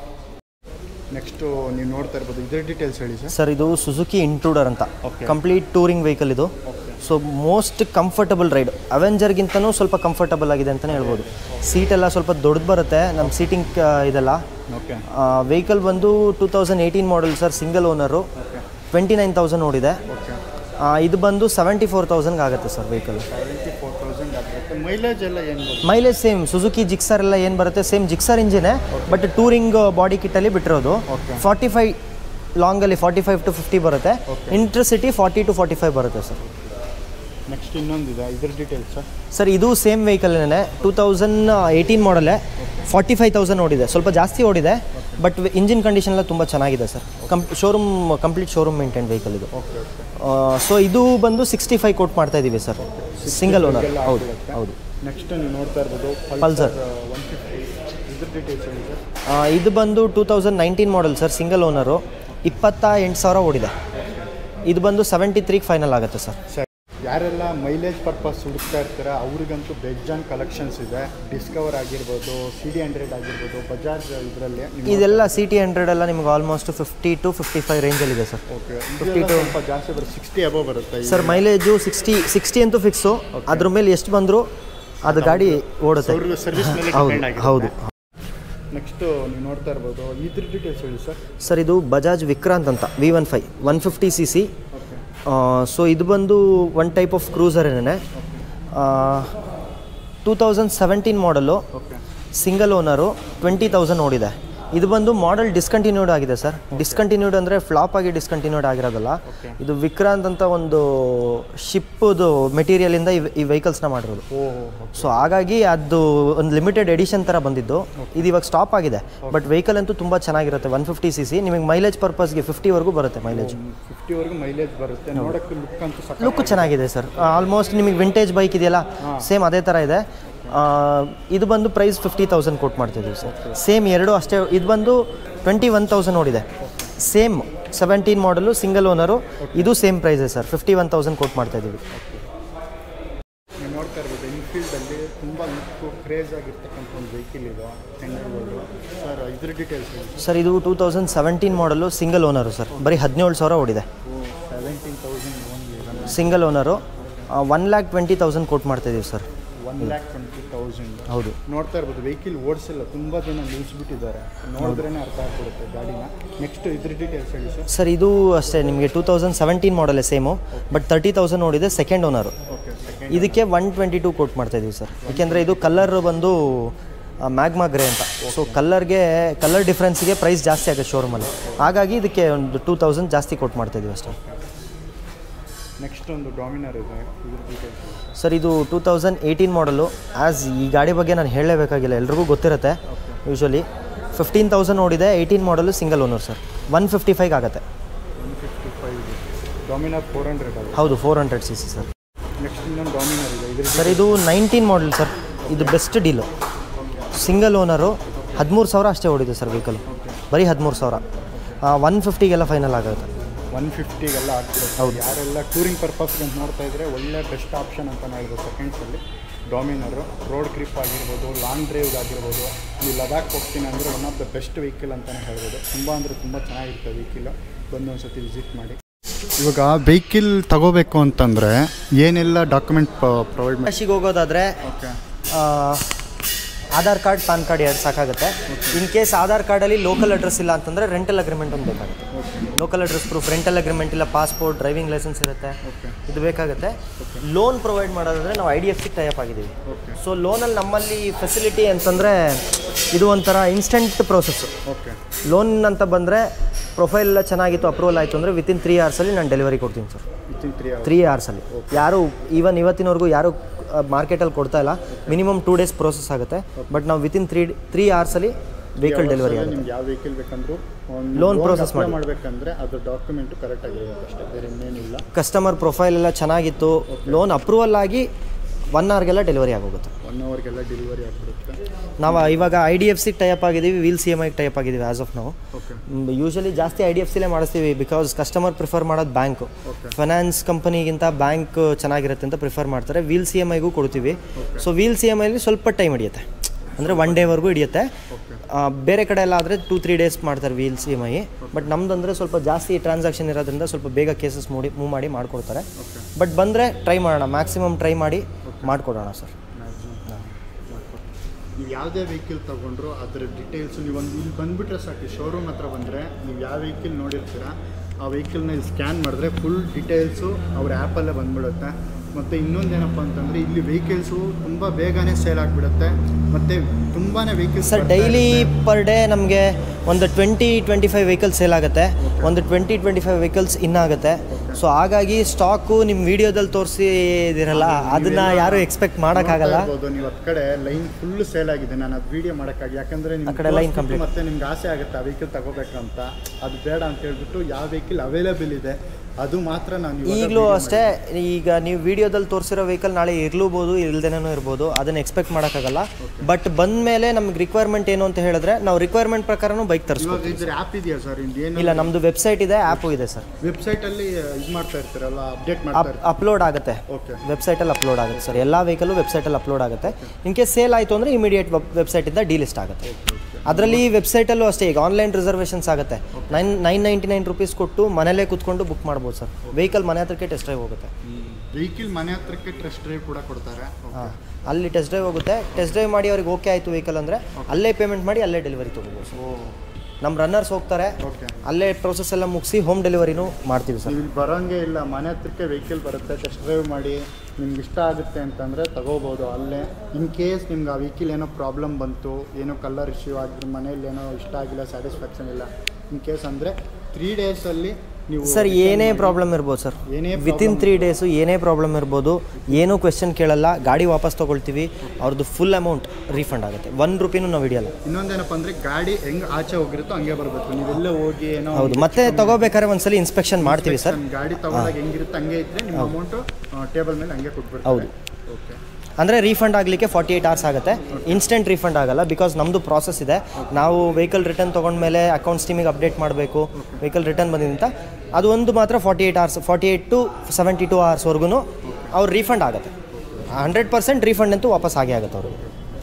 next ನೀವು ನೋಡ್ತಾ ಇರ್ಬೋದು ಇದ್ರ ಡೀಟೇಲ್ಸ್ ಹೇಳಿ ಸರ್ ಸರ್ ಇದು ಸುಜುಕಿ ಇಂಟ್ರೂಡರ್ ಅಂತ Okay. ಕಂಪ್ಲೀಟ್ ಟೂರಿಂಗ್ ವೆಹಿಕಲ್ ಇದು ಸೊ ಮೋಸ್ಟ್ ಕಂಫರ್ಟಬಲ್ ರೈಡ್ ಅವೆಂಜರ್ಗಿಂತನೂ ಸ್ವಲ್ಪ ಕಂಫರ್ಟಬಲ್ ಆಗಿದೆ ಅಂತಲೇ ಹೇಳ್ಬೋದು ಸೀಟ್ ಎಲ್ಲ ಸ್ವಲ್ಪ ದೊಡ್ಡದು ಬರುತ್ತೆ ನಮ್ಮ ಸೀಟಿಂಗ್ ಇದೆಲ್ಲ ಓಕೆ ವೆಹಿಕಲ್ ಬಂದು two thousand eighteen model sir single owner twenty nine thousand ಓಡಿದೆ ಓಕೆ ಆ, ಇದು ಬಂದು ಸೆವೆಂಟಿ ಫೋರ್ ತೌಸಂಡ್ಗೆ ಆಗುತ್ತೆ sir vehicle seventy four thousand ಆಗುತ್ತೆ ಮೈಲೇಜ್ ಎಲ್ಲ ಏನು ಬರುತ್ತೆ ಮೈಲೇಜ್ ಸೇಮ್ ಸುಜುಕಿ ಜಿಕ್ಸರ್ ಎಲ್ಲ ಏನು ಬರುತ್ತೆ ಸೇಮ್ ಜಿಕ್ಸರ್ ಇಂಜಿನೇ ಬಟ್ ಟೂರಿಂಗ್ ಬಾಡಿ ಕಿಟ್ಟಲ್ಲಿ ಬಿಟ್ಟಿರೋದು Okay. ಫಾರ್ಟಿ ಫೈವ್ ಲಾಂಗಲ್ಲಿ ಫಾರ್ಟಿ ಫೈವ್ ಟು ಫಿಫ್ಟಿ ಬರುತ್ತೆ Okay. Intercity forty to forty five ಬರುತ್ತೆ ಸರ್ ನೆಕ್ಸ್ಟ್ ಇನ್ನೊಂದಿದೆ ಇದ್ರ ಡೀಟೇಲ್ಸ್ ಸರ್ ಸರ್ ಇದು ಸೇಮ್ ವೆಹಿಕಲ್ನೇ ಟೂ ತೌಸಂಡ್ ಏಯ್ಟೀನ್ ಮಾಡಲೇ ಫಾರ್ಟಿ ಫೈವ್ ತೌಸಂಡ್ ಓಡಿದೆ ಸ್ವಲ್ಪ ಜಾಸ್ತಿ ಓಡಿದೆ ಬಟ್ ಇಂಜಿನ್ ಕಂಡೀಷನ್ ಎಲ್ಲ ತುಂಬ ಚೆನ್ನಾಗಿದೆ ಸರ್ ಕಂ showroom complete showroom maintain vehicle ಇದು ಓಕೆ ಓಕೆ ಸೊ ಇದು ಬಂದು ಸಿಕ್ಸ್ಟಿ ಫೈವ್ ಕೋಟ್ ಮಾಡ್ತಾ ಇದ್ದೀವಿ ಸರ್ ಸಿಂಗಲ್ ಓನರ್ ಹೌದು ಹೌದು ನೆಕ್ಸ್ಟ್ ನೀವು ನೋಡ್ತಾ ಇರ್ಬೋದು Pulsar. ಒನ್ ಫಿಫ್ಟಿ ಇದ್ರ ಡೀಟೇಲ್ಸ್ ಹೇಳಿ ಸರ್ ಆ, ಇದು ಬಂದು two thousand nineteen model sir single owner ಇಪ್ಪತ್ತ ಎಂಟು ಸಾವಿರ ಓಡಿದೆ ಇದು ಬಂದು ಸೆವೆಂಟಿ ತ್ರೀಗೆ ಫೈನಲ್ ಆಗುತ್ತೆ ಸರ್ ಸರ್ ಯಾರೆಲ್ಲ ಮೈಲೇಜ್ ಪರ್ಪಸ್ ಹುಡುಕ್ತಾ ಇರ್ತಾರೆ ಅವ್ರಿಗಂತೂ ಬೆಜ್ಜಾನ್ ಕಲೆಕ್ಷನ್ಸ್ ಇದೆ ಡಿಸ್ಕವರ್ ಆಗಿರ್ಬೋದು ಸಿ ಡಿ ಹಂಡ್ರೆಡ್ ಆಗಿರ್ಬೋದು ಬಜಾಜ್ ಇದರಲ್ಲಿ ಇದೆಲ್ಲ ಸಿ ಟಿ ಹಂಡ್ರೆಡ್ ಎಲ್ಲ ನಿಮ್ಗೆ almost fifty to fifty five ರೇಂಜಲ್ಲಿದೆ ಸರ್ ಓಕೆ 52. ಸ್ವಲ್ಪ ಜಾಸ್ತಿ ಬರುತ್ತೆ ಸಿಕ್ಸ್ಟಿ ಅಬೋ ಬರುತ್ತೆ ಈ ಸರ್ ಮೈಲೇಜು ಸಿಕ್ಸ್ಟಿ ಸಿಕ್ಸ್ಟಿ ಅಂತೂ ಫಿಕ್ಸು ಅದ್ರ ಮೇಲೆ ಎಷ್ಟು ಬಂದರೂ ಅದು ಗಾಡಿ ಓಡುತ್ತೆ ಅವ್ರಿಗೆ ಸರ್ವಿಸ್ ಮೇಲೆ ಹೌದು ಡಿಪೆಂಡ್ ಆಗಿದೆ ಹೌದು ನೆಕ್ಸ್ಟು ನೀವು ನೋಡ್ತಾ ಇರ್ಬೋದು ಇದ್ರ ಡೀಟೇಲ್ಸ್ ಹೇಳಿ ಸರ್ ಸರ್ ಇದು ಬಜಾಜ್ ವಿಕ್ರಾಂತ್ ಅಂತ V one five one fifty C C okay so ಇದು ಬಂದು ಒನ್ ಟೈಪ್ ಆಫ್ ಕ್ರೂಸರ್ ಏನೇ two thousand seventeen model okay single owner twenty thousand ಓಡಿದೆ ಇದು ಬಂದು ಮಾಡೆಲ್ ಡಿಸ್ಕಂಟಿನ್ಯೂಡ್ ಆಗಿದೆ ಸರ್ ಡಿಸ್ಕಂಟಿನ್ಯೂಡ್ ಅಂದರೆ ಫ್ಲಾಪ್ ಆಗಿ ಡಿಸ್ಕಂಟಿನ್ಯೂಡ್ ಆಗಿರೋದಲ್ಲ Okay. ಇದು ವಿಕ್ರಾಂತ್ ಅಂತ ಒಂದು ಶಿಪ್ದು ಮೆಟೀರಿಯಲಿಂದ ಈ ಈ ವೆಹಿಕಲ್ಸ್ನ ಮಾಡಿರೋದು ಓ ಸೊ ಹಾಗಾಗಿ ಅದು ಒಂದು ಲಿಮಿಟೆಡ್ ಎಡಿಷನ್ ಥರ ಬಂದಿದ್ದು ಇದು ಇವಾಗ ಸ್ಟಾಪ್ ಆಗಿದೆ ಬಟ್ ವೆಹಿಕಲ್ ಅಂತೂ ತುಂಬ ಚೆನ್ನಾಗಿರುತ್ತೆ ಒನ್ ಫಿಫ್ಟಿ ಸಿ ಸಿ ನಿಮಗೆ ಮೈಲೇಜ್ ಪರ್ಪಸ್ಗೆ ಫಿಫ್ಟಿವರೆಗೂ ಬರುತ್ತೆ ಮೈಲೇಜ್ ಫಿಫ್ಟಿವರೆಗೂ ಮೈಲೇಜ್ ಬರುತ್ತೆ ನೋಡೋಕ್ಕೆ ಲುಕ್ ಅಂತೂ ಸಕ್ಕ ಲುಕ್ ಚೆನ್ನಾಗಿದೆ ಸರ್ ಆಲ್ಮೋಸ್ಟ್ ನಿಮಗೆ ವಿಂಟೇಜ್ ಬೈಕ್ ಇದೆಯಲ್ಲ ಸೇಮ್ ಅದೇ ಥರ ಇದೆ ಆ, ಇದು ಬಂದು ಪ್ರೈಸ್ ಫಿಫ್ಟಿ ತೌಸಂಡ್ ಕೊಟ್ಟು ಮಾಡ್ತಿದ್ದೀವಿ ಸರ್ ಸೇಮ್ ಎರಡು ಅಷ್ಟೇ ಇದು ಬಂದು ಟ್ವೆಂಟಿ ಒನ್ ತೌಸಂಡ್ ನೋಡಿದೆ same seventeen model single owner ಇದು ಸೇಮ್ ಪ್ರೈಸೇ ಸರ್ ಫಿಫ್ಟಿ ಒನ್ ತೌಸಂಡ್ ಕೊಟ್ಟು ಮಾಡ್ತಾ ಇದ್ದೀವಿ ನೀವು ನೋಡ್ತಾ ಇರ್ಬೋದು ಇನ್ಫೀಲ್ಡಲ್ಲಿ ತುಂಬ ಲುಕ್ಕು ಕ್ರೇಜ್ ಆಗಿರ್ತಕ್ಕಂಥ ಒಂದು ವೆಹಿಕಲ್ ಇದು ಹೆಂಡ್ಬೋದು ಸರ್ ಇದ್ರ ಡೀಟೇಲ್ಸ್ ಹೇಳಿ ಸರ್ ಇದು two thousand seventeen model single owner sir ಬರೀ ಹದಿನೇಳು ಸಾವಿರ ಓಡಿದೆ ಓ seventeen thousand only single owner one lakh twenty thousand ಕೊಟ್ಟು ಮಾಡ್ತಾಯಿದ್ದೀವಿ sir one lakh twenty thousand ಹೌದು ನೋಡ್ತಾ ಇರ್ಬೋದು ವೆಹಿಕಲ್ ಓಡಿಸಿಲ್ಲ ತುಂಬ ಜನ ನಿಲ್ಲಿಸ್ಬಿಟ್ಟಿದ್ದಾರೆ ನೋಡಿದ್ರೇ ಅರ್ಥ ಆಗ್ಬಿಡುತ್ತೆ ಗಾಡಿನ ನೆಕ್ಸ್ಟ್ ಇದ್ರ ಡೀಟೇಲ್ಸ್ ಹೇಳಿ ಸರ್ ಸರ್ ಇದು ಅಷ್ಟೇ ನಿಮಗೆ ಟೂ ತೌಸಂಡ್ ಸೆವೆಂಟೀನ್ ಮಾಡಲೇ ಸೇಮು ಬಟ್ ತರ್ಟಿ ತೌಸಂಡ್ ನೋಡಿದೆ ಸೆಕೆಂಡ್ ಓನರು ಓಕೆ ಸೆಕೆಂಡ್ ಇದಕ್ಕೆ ಒನ್ ಟ್ವೆಂಟಿ ಟೂ ಕೊಟ್ಟು ಮಾಡ್ತಾ ಇದೀವಿ ಸರ್ ಯಾಕೆಂದರೆ ಇದು ಕಲರ್ ಬಂದು ಮ್ಯಾಗ್ಮಾ ಗ್ರೇ ಅಂತ ಸೊ ಕಲರ್ಗೆ ಕಲರ್ ಡಿಫ್ರೆನ್ಸಿಗೆ ಪ್ರೈಸ್ ಜಾಸ್ತಿ ಆಗುತ್ತೆ ಶೋರೂಮಲ್ಲಿ ಹಾಗಾಗಿ ಇದಕ್ಕೆ ಒಂದು ಟೂ ತೌಸಂಡ್ ಜಾಸ್ತಿ ಕೊಟ್ಟು ಮಾಡ್ತಾ ಇದೀವಿ ಅಷ್ಟೇ ನೆಕ್ಸ್ಟ್ ಒಂದು ಡಾಮಿನರ್ ಇದೆ ಇದ್ರ ಡೀಟೇಲ್ಸ್ ಹೇಳಿ ಸರ್ ಇದು two thousand eighteen model as ಈ ಗಾಡಿ ಬಗ್ಗೆ ನಾನು ಹೇಳಲೇಬೇಕಾಗಿಲ್ಲ ಎಲ್ರಿಗೂ ಗೊತ್ತಿರುತ್ತೆ ಯೂಶ್ವಲಿ ಫಿಫ್ಟೀನ್ ತೌಸಂಡ್ ನೋಡಿದೆ eighteen model single owner sir one fifty five ಆಗುತ್ತೆ one fifty five Dominar four hundred ಅಲ್ಲ ಹೌದು four hundred C C sir next ಇನ್ನೊಂದು ಡಾಮಿನರ್ ಇದೆ ಇದ್ರ ಸರ್ ಇದು ನೈನ್ಟೀನ್ ಮಾಡಲ್ ಸರ್ ಇದು ಬೆಸ್ಟ್ ಡೀಲು ಸಿಂಗಲ್ ಓನರು ಹದಿಮೂರು ಸಾವಿರ ಅಷ್ಟೇ ಓಡಿದೆ ಸರ್ ವೆಹಿಕಲ್ ಬರೀ ಹದಿಮೂರು ಸಾವಿರ ಒನ್ ಫಿಫ್ಟಿಗೆಲ್ಲ ಫೈನಲ್ ಆಗುತ್ತೆ ಒನ್ ಫಿಫ್ಟಿಗೆಲ್ಲ ಆಗ್ತಿರುತ್ತೆ ಹೌದು. ಯಾರೆಲ್ಲ ಟೂರಿಂಗ್ ಪರ್ಪಸ್ಗೆ ಅಂತ ನೋಡ್ತಾ ಇದ್ರೆ ಒಳ್ಳೆ ಬೆಸ್ಟ್ ಆಪ್ಷನ್ ಅಂತ ಹೇಳ್ಬೋದು ಸೆಕೆಂಡ್ಸಲ್ಲಿ ಡಾಮಿನರು ರೋಡ್ ಗ್ರಿಪ್ ಆಗಿರ್ಬೋದು ಲಾಂಗ್ ಡ್ರೈವ್ಗೆ ಆಗಿರ್ಬೋದು ನೀವು ಲದಾಖ್ ಹೋಗ್ತೀನಿ ಅಂದರೆ one of the best vehicle ಅಂತಲೇ ಹೇಳ್ಬೋದು ತುಂಬ ಅಂದರೆ ತುಂಬ ಚೆನ್ನಾಗಿರುತ್ತೆ ವೆಹಿಕಲ್ ಬಂದು ಒಂದ್ಸತಿ ವಿಸಿಟ್ ಮಾಡಿ ಇವಾಗ ವೆಹಿಕಲ್ ತಗೋಬೇಕು ಅಂತಂದರೆ ಏನೆಲ್ಲ ಡಾಕ್ಯುಮೆಂಟ್ ಪ್ರೊವೈಡ್ ಮಾಡಿ ಕ್ಯಾಶಿಗೆ ಹೋಗೋದಾದರೆ okay Aadhaar card PAN card ಎರಡು ಸಾಕಾಗುತ್ತೆ ಇನ್ ಕೇಸ್ ಆಧಾರ್ ಕಾರ್ಡಲ್ಲಿ ಲೋಕಲ್ ಅಡ್ರೆಸ್ ಇಲ್ಲ ಅಂತಂದರೆ ರೆಂಟಲ್ ಅಗ್ರಿಮೆಂಟ್ ಒಂದು ಬೇಕಾಗುತ್ತೆ local address proof rental agreement ಇಲ್ಲ ಪಾಸ್ಪೋರ್ಟ್ ಡ್ರೈವಿಂಗ್ ಲೈಸೆನ್ಸ್ ಇರುತ್ತೆ ಇದು ಬೇಕಾಗುತ್ತೆ ಲೋನ್ ಪ್ರೊವೈಡ್ ಮಾಡೋದಾದ್ರೆ ನಾವು I D F C type ಆಗಿದ್ದೀವಿ Okay. ಸೊ ಲೋನಲ್ಲಿ ನಮ್ಮಲ್ಲಿ ಫೆಸಿಲಿಟಿ ಅಂತಂದರೆ ಇದು ಒಂಥರ ಇನ್ಸ್ಟೆಂಟ್ ಪ್ರೋಸೆಸ್ಸು ಓಕೆ ಲೋನ್ ಅಂತ ಬಂದರೆ ಪ್ರೊಫೈಲ್ ಎಲ್ಲ ಚೆನ್ನಾಗಿತ್ತು ಅಪ್ರೂವಲ್ ಆಯಿತು ಅಂದರೆ ವಿತಿನ್ ತ್ರೀ ಅವರ್ಸಲ್ಲಿ ನಾನು ಡೆಲಿವರಿ ಕೊಡ್ತೀನಿ ಸರ್ ವಿತಿನ್ ತ್ರೀ ತ್ರೀ ಅವರ್ಸಲ್ಲಿ ಯಾರು ಈವನ್ ಇವತ್ತಿನವರೆಗೂ ಯಾರು ಮಾರ್ಕೆಟಲ್ಲಿ ಕೊಡ್ತಾ ಇಲ್ಲ ಮಿನಿಮಮ್ ಟೂ ಡೇಸ್ ಪ್ರೋಸೆಸ್ ಆಗುತ್ತೆ ಬಟ್ ನಾವು ವಿತಿನ್ ತ್ರೀ ತ್ರೀ ಅವರ್ಸಲ್ಲಿ ವೆಹಿಕಲ್ ಡೆಲಿವರಿ ಆಗುತ್ತೆ ನಿಮ್ಗೆ ಯಾವ ವೆಹಿಕಲ್ ಬೇಕಂದ್ರೂ Loan process ಮಾಡಿ. ಮಾಡಬೇಕಂದ್ರೆ ಅದ್ರ ಡಾಕ್ಯುಮೆಂಟು ಕರೆಕ್ಟ್ ಆಗಿರಬೇಕು ಅಷ್ಟೇ ಬೇರೆ ಇನ್ನೇನಿಲ್ಲ ಕಸ್ಟಮರ್ ಪ್ರೊಫೈಲ್ ಎಲ್ಲ ಚೆನ್ನಾಗಿತ್ತು ಲೋನ್ ಅಪ್ರೂವಲ್ ಆಗಿ ಒನ್ ಅವರ್ಗೆಲ್ಲ ಡೆಲಿವರಿ ಆಗೋಗುತ್ತೆ ಒನ್ ಅವರ್ಗೆಲ್ಲ ಡೆಲಿವರಿ ಆಗಿಬಿಡುತ್ತೆ ನಾವು ಇವಾಗ ಐ ಡಿ ಎಫ್ ಸಿಗೆ ಟೈಪ್ ಆಗಿದ್ದೀವಿ ವೀಲ್ ಸಿ ಎಮ್ ಐಗೆ ಟೈಪ್ ಆಗಿದ್ದೀವಿ ಆಸ್ ಆಫ್ ನಾವು ಓಕೆ ಯೂಶಲಿ ಜಾಸ್ತಿ ಐ ಡಿ ಎಫ್ ಸಿಲೇ ಮಾಡಿಸ್ತೀವಿ ಬಿಕಾಸ್ ಕಸ್ಟಮರ್ ಪ್ರಿಫರ್ ಮಾಡೋದು ಬ್ಯಾಂಕು ಫೈನಾನ್ಸ್ ಕಂಪನಿಗಿಂತ ಬ್ಯಾಂಕ್ ಚೆನ್ನಾಗಿರುತ್ತೆ ಅಂತ ಪ್ರಿಫರ್ ಮಾಡ್ತಾರೆ ವೀಲ್ ಸಿ ಎಮ್ ಐಗೂ ಕೊಡ್ತೀವಿ ಸೊ ವೀಲ್ ಸಿ ಎಮ್ ಐಲಿ ಸ್ವಲ್ಪ ಟೈಮ್ ಹಿಡಿಯುತ್ತೆ ಅಂದರೆ ಒನ್ ಡೇವರೆಗೂ ಹಿಡಿಯುತ್ತೆ ಆ, ಬೇರೆ ಕಡೆ ಎಲ್ಲ ಆದರೆ ಟೂ ತ್ರೀ ಡೇಸ್ ಮಾಡ್ತಾರೆ wheel C M I but ನಮ್ದಂದರೆ ಸ್ವಲ್ಪ ಜಾಸ್ತಿ ಟ್ರಾನ್ಸಾಕ್ಷನ್ ಇರೋದ್ರಿಂದ ಸ್ವಲ್ಪ ಬೇಗ ಕೇಸಸ್ ಮೂಡಿ ಮೂವ್ ಮಾಡಿ ಮಾಡಿಕೊಡ್ತಾರೆ ಬಟ್ ಬಂದರೆ ಟ್ರೈ ಮಾಡೋಣ ಮ್ಯಾಕ್ಸಿಮಮ್ ಟ್ರೈ ಮಾಡಿ ಮಾಡಿಕೊಡೋಣ ಸರ್ ನೀವು ಯಾವುದೇ ವೆಹಿಕಲ್ ತೊಗೊಂಡ್ರು ಅದರ ಡೀಟೇಲ್ಸು ನೀವು ಒಂದು ಇಲ್ಲಿ ಬಂದುಬಿಟ್ರೆ ಸಾಕು ಶೋರೂಮ್ ಹತ್ರ ಬಂದರೆ ನೀವು ಯಾವ ವೆಹಿಕಲ್ ನೋಡಿರ್ತೀರ ಆ ವೆಹಿಕಲ್ನ ಇಲ್ಲಿ ಸ್ಕ್ಯಾನ್ ಮಾಡಿದ್ರೆ ಫುಲ್ ಡೀಟೇಲ್ಸು ಅವ್ರ ಆ್ಯಪಲ್ಲೇ ಬಂದ್ಬಿಡುತ್ತೆ ಮತ್ತು ಇನ್ನೊಂದೇನಪ್ಪ ಅಂತಂದರೆ ಇಲ್ಲಿ ವೆಹಿಕಲ್ಸು ತುಂಬ ಬೇಗನೆ ಸೇಲ್ ಆಗಿಬಿಡುತ್ತೆ ಮತ್ತು ತುಂಬಾ vehicles sir daily per day ನಮಗೆ ಒಂದು twenty twenty five vehicles sale ಆಗುತ್ತೆ ಒಂದು ಟ್ವೆಂಟಿ ಟ್ವೆಂಟಿ ಫೈವ್ ವೆಹಿಕಲ್ಸ್ ಇನ್ನಾಗುತ್ತೆ ಸೊ ಹಾಗಾಗಿ ಸ್ಟಾಕು ನಿಮ್ಮ ವಿಡಿಯೋದಲ್ಲಿ ತೋರಿಸಿದಿರಲ್ಲ ಅದನ್ನ ಯಾರು ಎಕ್ಸ್ಪೆಕ್ಟ್ ಮಾಡೋಕ್ಕಾಗಲ್ಲ ನೋಡ್ತಾ ಇರ್ಬೋದು ನೀವು ಹತ್ತು ಕಡೆ ಲೈನ್ ಫುಲ್ ಸೇಲ್ ಆಗಿದೆ ನಾನು ಅದು ವಿಡಿಯೋ ಮಾಡೋಕ್ಕಾಗಿ ಯಾಕಂದರೆ ಆ ಕಡೆ line complete. ಮತ್ತೆ ನಿಮ್ಗೆ ಆಸೆ ಆಗುತ್ತೆ ಆ ವೆಹಿಕಲ್ ತಗೋಬೇಕು ಅಂತ ಅದು ಬೇಡ ಅಂತ ಹೇಳ್ಬಿಟ್ಟು ಯಾವ ವೆಹಿಕಲ್ ಅವೈಲೇಬಲ್ ಇದೆ ಅದು ಮಾತ್ರ ನಾನು ಇವಾಗ ಈಗಲೂ video ಅಷ್ಟೇ ಈಗ ನೀವು ವಿಡಿಯೋದಲ್ಲಿ ತೋರಿಸಿರೋ ವೆಹಿಕಲ್ ನಾಳೆ ಇರ್ಲೂಬೋದು ಇಲ್ದೇನೂ ಇರ್ಬೋದು ಅದನ್ನ ಎಕ್ಸ್ಪೆಕ್ಟ್ ಮಾಡೋಕ್ಕಾಗಲ್ಲ ಬಟ್ ಬಂದ ಮೇಲೆ ನಮ್ಗೆ ರಿಕ್ವೈರ್ಮೆಂಟ್ ಏನು ಅಂತ ಹೇಳಿದ್ರೆ ನಾವು ರಿಕ್ವೈರ್ಮೆಂಟ್ ಪ್ರಕಾರನೂ ಬೈಕ್ ಇವಾಗ ತರಿಸ್ಬೋದು ಇದ್ರ ಆ್ಯಪ್ ಇದೆಯಾ ಸರ್ ಏನು ಇಲ್ಲ ನಮ್ಮದು ವೆಬ್ಸೈಟ್ ಇದೆ ಆ್ಯಪು ಇದೆ ಸರ್ ವೆಬ್ಸೈಟಲ್ಲಿ ಇದು ಮಾಡ್ತಾ ಇರ್ತೀರಲ್ಲ ಅಪ್ಡೇಟ್ ಮಾಡ್ತಾ ಇರ್ತೀರ ಅಪ್ಲೋಡ್ ಆಗುತ್ತೆ ಓಕೆ ವೆಬ್ಸೈಟಲ್ಲಿ ಅಪ್ಲೋಡ್ ಆಗುತ್ತೆ ಸರ್ ಎಲ್ಲ ವೆಹಿಕಲ್ಲು ವೆಬ್ಸೈಟಲ್ಲಿ ಅಪ್ಲೋಡ್ ಆಗುತ್ತೆ ಇನ್ ಕೇಸ್ ಸೇಲ್ ಆಯಿತು ಅಂದರೆ ಇಮಿಡಿಯೇಟ್ ವೆಬ್ಸೈಟಿಂದ ಡಿಲಿಸ್ಟ್ ಆಗುತ್ತೆ ಅದರಲ್ಲಿ ವೆಬ್ಸೈಟಲ್ಲೂ ಅಷ್ಟೇ ಈಗ ಆನ್ಲೈನ್ ರಿಸರ್ವೇಷನ್ಸ್ ಆಗುತ್ತೆ nine nine ninety nine rupees ಕೊಟ್ಟು ಮನೇಲೇ ಕೂತ್ಕೊಂಡು ಬುಕ್ ಮಾಡ್ಬೋದು ಸರ್ ವೆಹಿಕಲ್ ಮನೆ ಹತ್ರಕ್ಕೆ ಟೆಸ್ಟ್ ಡ್ರೈವ್ ಹೋಗುತ್ತೆ ವೆಹಿಕಲ್ ಮನೆ ಹತ್ರಕ್ಕೆ ಟ್ರೆಸ್ಟ್ ಡ್ರೈವ್ ಕೂಡ ಕೊಡ್ತಾರೆ ಹಾಂ ಅಲ್ಲಿ ಟೆಸ್ಟ್ ಡ್ರೈವ್ ಹೋಗುತ್ತೆ ಟೆಸ್ಟ್ ಡ್ರೈವ್ ಮಾಡಿ ಅವ್ರಿಗೆ ಓಕೆ ಆಯಿತು ವೆಹಿಕಲ್ ಅಂದರೆ ಅಲ್ಲೇ ಪೇಮೆಂಟ್ ಮಾಡಿ ಅಲ್ಲೇ ಡೆಲಿವರಿ ತೊಗೋಬೋದು ಸರ್ ನಮ್ಮ ರನ್ನರ್ಸ್ ಹೋಗ್ತಾರೆ ಓಕೆ ಅಲ್ಲೇ ಪ್ರೋಸೆಸ್ ಎಲ್ಲ ಮುಗಿಸಿ ಹೋಮ್ ಡೆಲಿವರಿನೂ ಮಾಡ್ತೀವಿ ಸರ್ ನೀವು ಇಲ್ಲಿ ಬರೋಂಗೆ ಇಲ್ಲ ಮನೆ ಹತ್ರಕ್ಕೆ ವೆಹಿಕಲ್ ಬರುತ್ತೆ ಟೆಸ್ಟ್ ಡ್ರೈವ್ ಮಾಡಿ ನಿಮ್ಗೆ ಇಷ್ಟ ಆಗುತ್ತೆ ಅಂತಂದರೆ ತಗೋಬೋದು ಅಲ್ಲೇ ಇನ್ ಕೇಸ್ ನಿಮ್ಗೆ ಆ ವೆಹಿಕಲ್ ಏನೋ ಪ್ರಾಬ್ಲಮ್ ಬಂತು ಏನೋ ಕಲರ್ ಇಶ್ಯೂ ಆಗಿದ್ರು ಮನೇಲಿ ಏನೋ ಇಷ್ಟ ಆಗಿಲ್ಲ ಸ್ಯಾಟಿಸ್ಫ್ಯಾಕ್ಷನ್ ಇಲ್ಲ ಇನ್ ಕೇಸ್ ಅಂದರೆ ತ್ರೀ ಡೇಸಲ್ಲಿ ನೀವು ಸರ್ ಏನೇ ಪ್ರಾಬ್ಲಮ್ ಇರ್ಬೋದು ಸರ್ ಏನೇ ವಿತಿನ್ ತ್ರೀ ಡೇಸು ಏನೇ ಪ್ರಾಬ್ಲಮ್ ಇರ್ಬೋದು ಏನೂ ಕ್ವೆಶನ್ ಕೇಳಲ್ಲ ಗಾಡಿ ವಾಪಸ್ ತೊಗೊಳ್ತೀವಿ ಅವ್ರದ್ದು ಫುಲ್ ಅಮೌಂಟ್ ರೀಫಂಡ್ ಆಗುತ್ತೆ ಒನ್ ರುಪಿನೂ ನಾವು ಹಿಡಿಯಲ್ಲ ಇನ್ನೊಂದೇನಪ್ಪ ಅಂದರೆ ಗಾಡಿ ಹೆಂಗೆ ಆಚೆ ಹೋಗಿರುತ್ತೋ ಹಂಗೆ ಬರಬೇಕು ನೀವೆಲ್ಲ ಹೋಗಿ ಏನೋ ಹೌದು ಮತ್ತೆ ತಗೋಬೇಕಾದ್ರೆ ಒಂದ್ಸಲಿ ಇನ್ಸ್ಪೆಕ್ಷನ್ ಮಾಡ್ತೀವಿ ಸರ್ ಗಾಡಿ ತಗೊಂಡಾಗ ಹೆಂಗಿರುತ್ತೆ ಹಂಗೆ ಇದ್ರೆ ನಿಮ್ಮ ಅಮೌಂಟು ಟೇಬಲ್ ಮೇಲೆ ಹಂಗೆ ಕೊಟ್ಬಿಡ್ತಾರೆ ಹೌದು. ಓಕೆ ಅಂದರೆ ರೀಫಂಡ್ ಆಗಲಿಕ್ಕೆ ಫಾರ್ಟಿ ಏಯ್ಟ್ ಅವರ್ಸ್ ಆಗುತ್ತೆ ಇನ್ಸ್ಟೆಂಟ್ ರೀಫಂಡ್ ಆಗಲ್ಲ ಬಿಕಾಸ್ ನಮ್ಮದು ಪ್ರಾಸೆಸ್ ಇದೆ ನಾವು ವೆಹಿಕಲ್ ರಿಟರ್ನ್ ತೊಗೊಂಡ್ಮೇಲೆ ಅಕೌಂಟ್ಸ್ ಟೀಮಿಗೆ ಅಪ್ಡೇಟ್ ಮಾಡಬೇಕು ವೆಹಿಕಲ್ ರಿಟರ್ನ್ ಬಂದಿದ್ದಂತ ಅದು ಒಂದು ಮಾತ್ರ forty eight hours forty eight to seventy two ಅವರ್ಸ್ವರೆಗೂ ಅವ್ರು ರೀಫಂಡ್ ಆಗುತ್ತೆ ಹಂಡ್ರೆಡ್ ಪರ್ಸೆಂಟ್ ರೀಫಂಡ್ ಅಂತೂ ವಾಪಸ್ ಆಗೇ ಆಗುತ್ತೆ ಅವ್ರಿಗೆ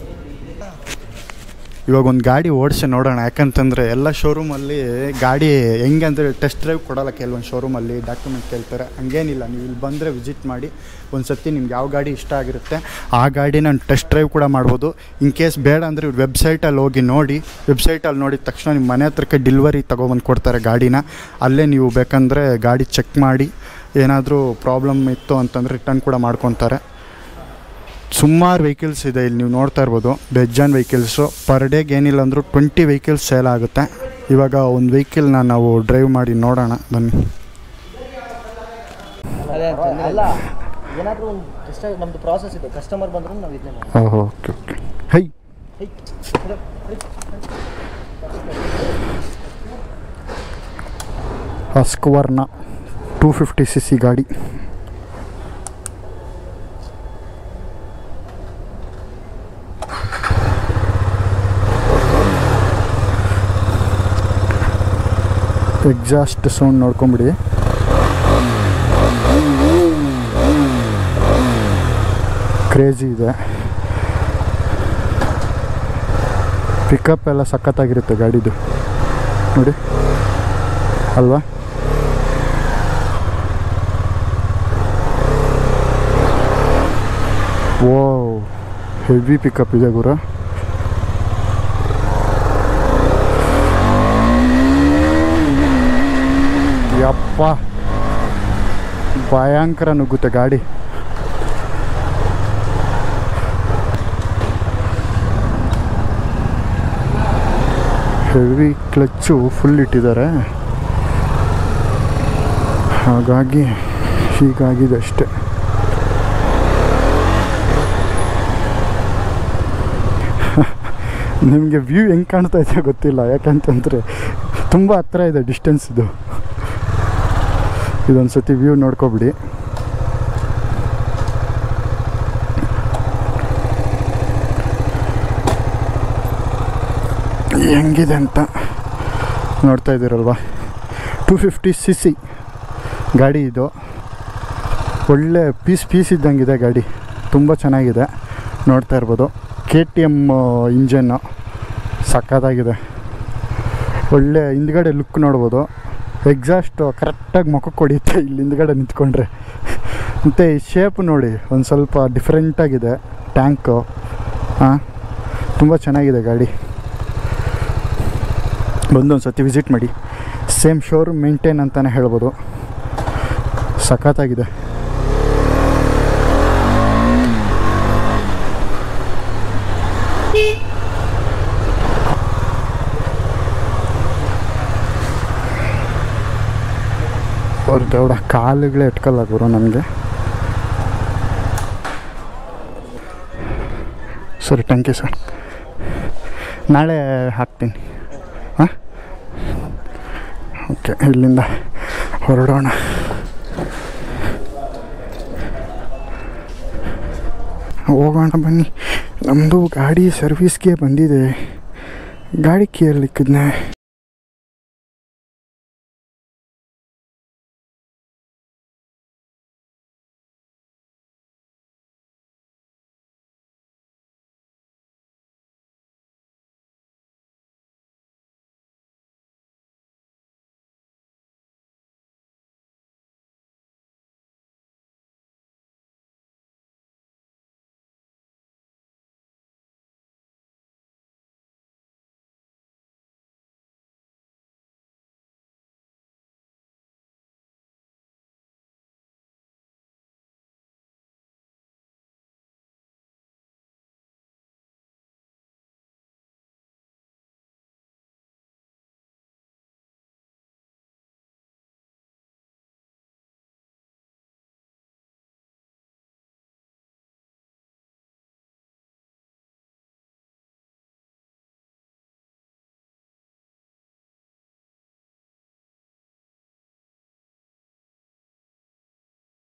ಇವಾಗ ಒಂದು ಗಾಡಿ ಓಡಿಸಿ ನೋಡೋಣ ಯಾಕಂತಂದರೆ ಎಲ್ಲ ಶೋರೂಮಲ್ಲಿ ಗಾಡಿ ಹೆಂಗೆ ಅಂದರೆ ಟೆಸ್ಟ್ ಡ್ರೈವ್ ಕೊಡೋಲ್ಲ ಕೆಲವೊಂದು ಶೋರೂಮಲ್ಲಿ ಡಾಕ್ಯುಮೆಂಟ್ ಕೇಳ್ತಾರೆ ಹಂಗೇನಿಲ್ಲ ನೀವು ಇಲ್ಲಿ ಬಂದರೆ ವಿಸಿಟ್ ಮಾಡಿ ಒಂದು ಸತಿ ನಿಮ್ಗೆ ಯಾವ ಗಾಡಿ ಇಷ್ಟ ಆಗಿರುತ್ತೆ ಆ ಗಾಡಿನ ಟೆಸ್ಟ್ ಡ್ರೈವ್ ಕೂಡ ಮಾಡ್ಬೋದು ಇನ್ ಕೇಸ್ ಬೇಡ ಅಂದರೆ ಇವ್ರು ವೆಬ್ಸೈಟಲ್ಲಿ ಹೋಗಿ ನೋಡಿ ವೆಬ್ಸೈಟಲ್ಲಿ ನೋಡಿದ ತಕ್ಷಣ ನಿಮ್ಮ ಮನೆ ಹತ್ರಕ್ಕೆ ಡಿಲ್ವರಿ ತೊಗೊಬಂದು ಕೊಡ್ತಾರೆ ಗಾಡಿನ ಅಲ್ಲೇ ನೀವು ಬೇಕಂದರೆ ಗಾಡಿ ಚೆಕ್ ಮಾಡಿ ಏನಾದರೂ ಪ್ರಾಬ್ಲಮ್ ಇತ್ತು ಅಂತಂದರೆ ರಿಟರ್ನ್ ಕೂಡ ಮಾಡ್ಕೊತಾರೆ ಸುಮಾರು ವೆಹಿಕಲ್ಸ್ ಇದೆ ಇಲ್ಲಿ ನೀವು ನೋಡ್ತಾ ಇರ್ಬೋದು ಬೆಜ್ಜಾನ್ ವೆಹಿಕಲ್ಸು ಪರ್ ಡೇಗೆ ಏನಿಲ್ಲ ಅಂದರೂ ಟ್ವೆಂಟಿ ವೆಹಿಕಲ್ಸ್ ಸೇಲ್ ಆಗುತ್ತೆ ಇವಾಗ ಒಂದು ವೆಹಿಕಲ್ನ ನಾವು ಡ್ರೈವ್ ಮಾಡಿ ನೋಡೋಣ ಬನ್ನಿ ಅಲ್ಲ ಏನಾದರೂ ಒಂದು ಜಸ್ಟ್ ನಮ್ಮದು ಪ್ರಾಸೆಸ್ ಇದೆ ಕಸ್ಟಮರ್ ಬಂದರೂ ನಾವು ಇದನ್ನೇ ಮಾಡಿ ಓಹೋ ಓಕೆ ಓಕೆ ಹೈ ಹಸ್ಕವರ್ಣ ಟೂ ಫಿಫ್ಟಿ ಸಿ ಸಿ ಗಾಡಿ ಎಕ್ಸಾಸ್ಟ್ ಸೌಂಡ್ ನೋಡ್ಕೊಂಬಿಡಿ ಕ್ರೇಜಿ ಇದೆ ಪಿಕಪ್ ಎಲ್ಲ ಸಖತ್ತಾಗಿರುತ್ತೆ ಗಾಡಿದು ನೋಡಿ ಅಲ್ವಾ ಓ ಹೆವಿ ಪಿಕಪ್ ಇದೆ ಗುರು ಯಪ್ಪ ಭಯಂಕರ ನುಗ್ಗುತ್ತೆ ಗಾಡಿ ಹೆವಿ ಕ್ಲಚ್ಚು ಫುಲ್ ಇಟ್ಟಿದ್ದಾರೆ ಹಾಗಾಗಿ ಹೀಗಾಗಿದೆ ಅಷ್ಟೆ ನಿಮಗೆ ವ್ಯೂ ಹೆಂಗೆ ಕಾಣ್ತಾ ಇದೆ ಗೊತ್ತಿಲ್ಲ ಯಾಕಂತಂದರೆ ತುಂಬ ಹತ್ರ ಇದೆ ಡಿಸ್ಟೆನ್ಸ್ ಇದು ಇದೊಂದು ಸತಿ ವ್ಯೂ ನೋಡ್ಕೊಬಿಡಿ ಹೆಂಗಿದೆ ಅಂತ ನೋಡ್ತಾ ಇದ್ದೀರಲ್ವಾ ಟೂ ಫಿಫ್ಟಿ ಸಿ ಸಿ ಗಾಡಿ ಇದು ಒಳ್ಳೆ ಪೀಸ್ ಪೀಸ್ ಇದ್ದಂಗಿದೆ ಗಾಡಿ ತುಂಬ ಚೆನ್ನಾಗಿದೆ ನೋಡ್ತಾ ಇರ್ಬೋದು ಕೆ ಟಿ ಎಮ್ ಇಂಜನ್ನು ಸಕ್ಕತ್ತಾಗಿದೆ ಒಳ್ಳೆ ಹಿಂದ್ಗಡೆ ಲುಕ್ ನೋಡ್ಬೋದು ಎಕ್ಸಾಸ್ಟು ಕರೆಕ್ಟಾಗಿ ಮುಖಕ್ಕೆ ಹೊಡಿಯುತ್ತೆ ಇಲ್ಲಿ ಹಿಂದ್ಗಡೆ ನಿಂತ್ಕೊಂಡ್ರೆ ಮತ್ತು ಈ ಶೇಪ್ ನೋಡಿ ಒಂದು ಸ್ವಲ್ಪ ಡಿಫ್ರೆಂಟಾಗಿದೆ ಟ್ಯಾಂಕು ಹಾಂ ತುಂಬ ಚೆನ್ನಾಗಿದೆ ಗಾಡಿ ಬಂದು ಒಂದು ಸತಿ ವಿಸಿಟ್ ಮಾಡಿ ಸೇಮ್ ಶೋರೂಮ್ ಮೇಂಟೈನ್ ಅಂತಲೇ ಹೇಳ್ಬೋದು ಸಖತ್ತಾಗಿದೆ ಅವ್ರ ದೇವಡ ಕಾಲುಗಳೇ ಇಟ್ಕಲ್ಲ ಗುರು ನನಗೆ ಸರಿ ಥ್ಯಾಂಕ್ ಯು ಸರ್ ನಾಳೆ ಹಾಕ್ತೀನಿ ಹಾಂ ಓಕೆ ಇಲ್ಲಿಂದ ಹೊರಡೋಣ ಹೋಗೋಣ ಬನ್ನಿ ನಮ್ಮದು ಗಾಡಿ ಸರ್ವಿಸ್ಗೆ ಬಂದಿದೆ ಗಾಡಿ ಕೇಳಲಿಕ್ಕಿದ್ನೆ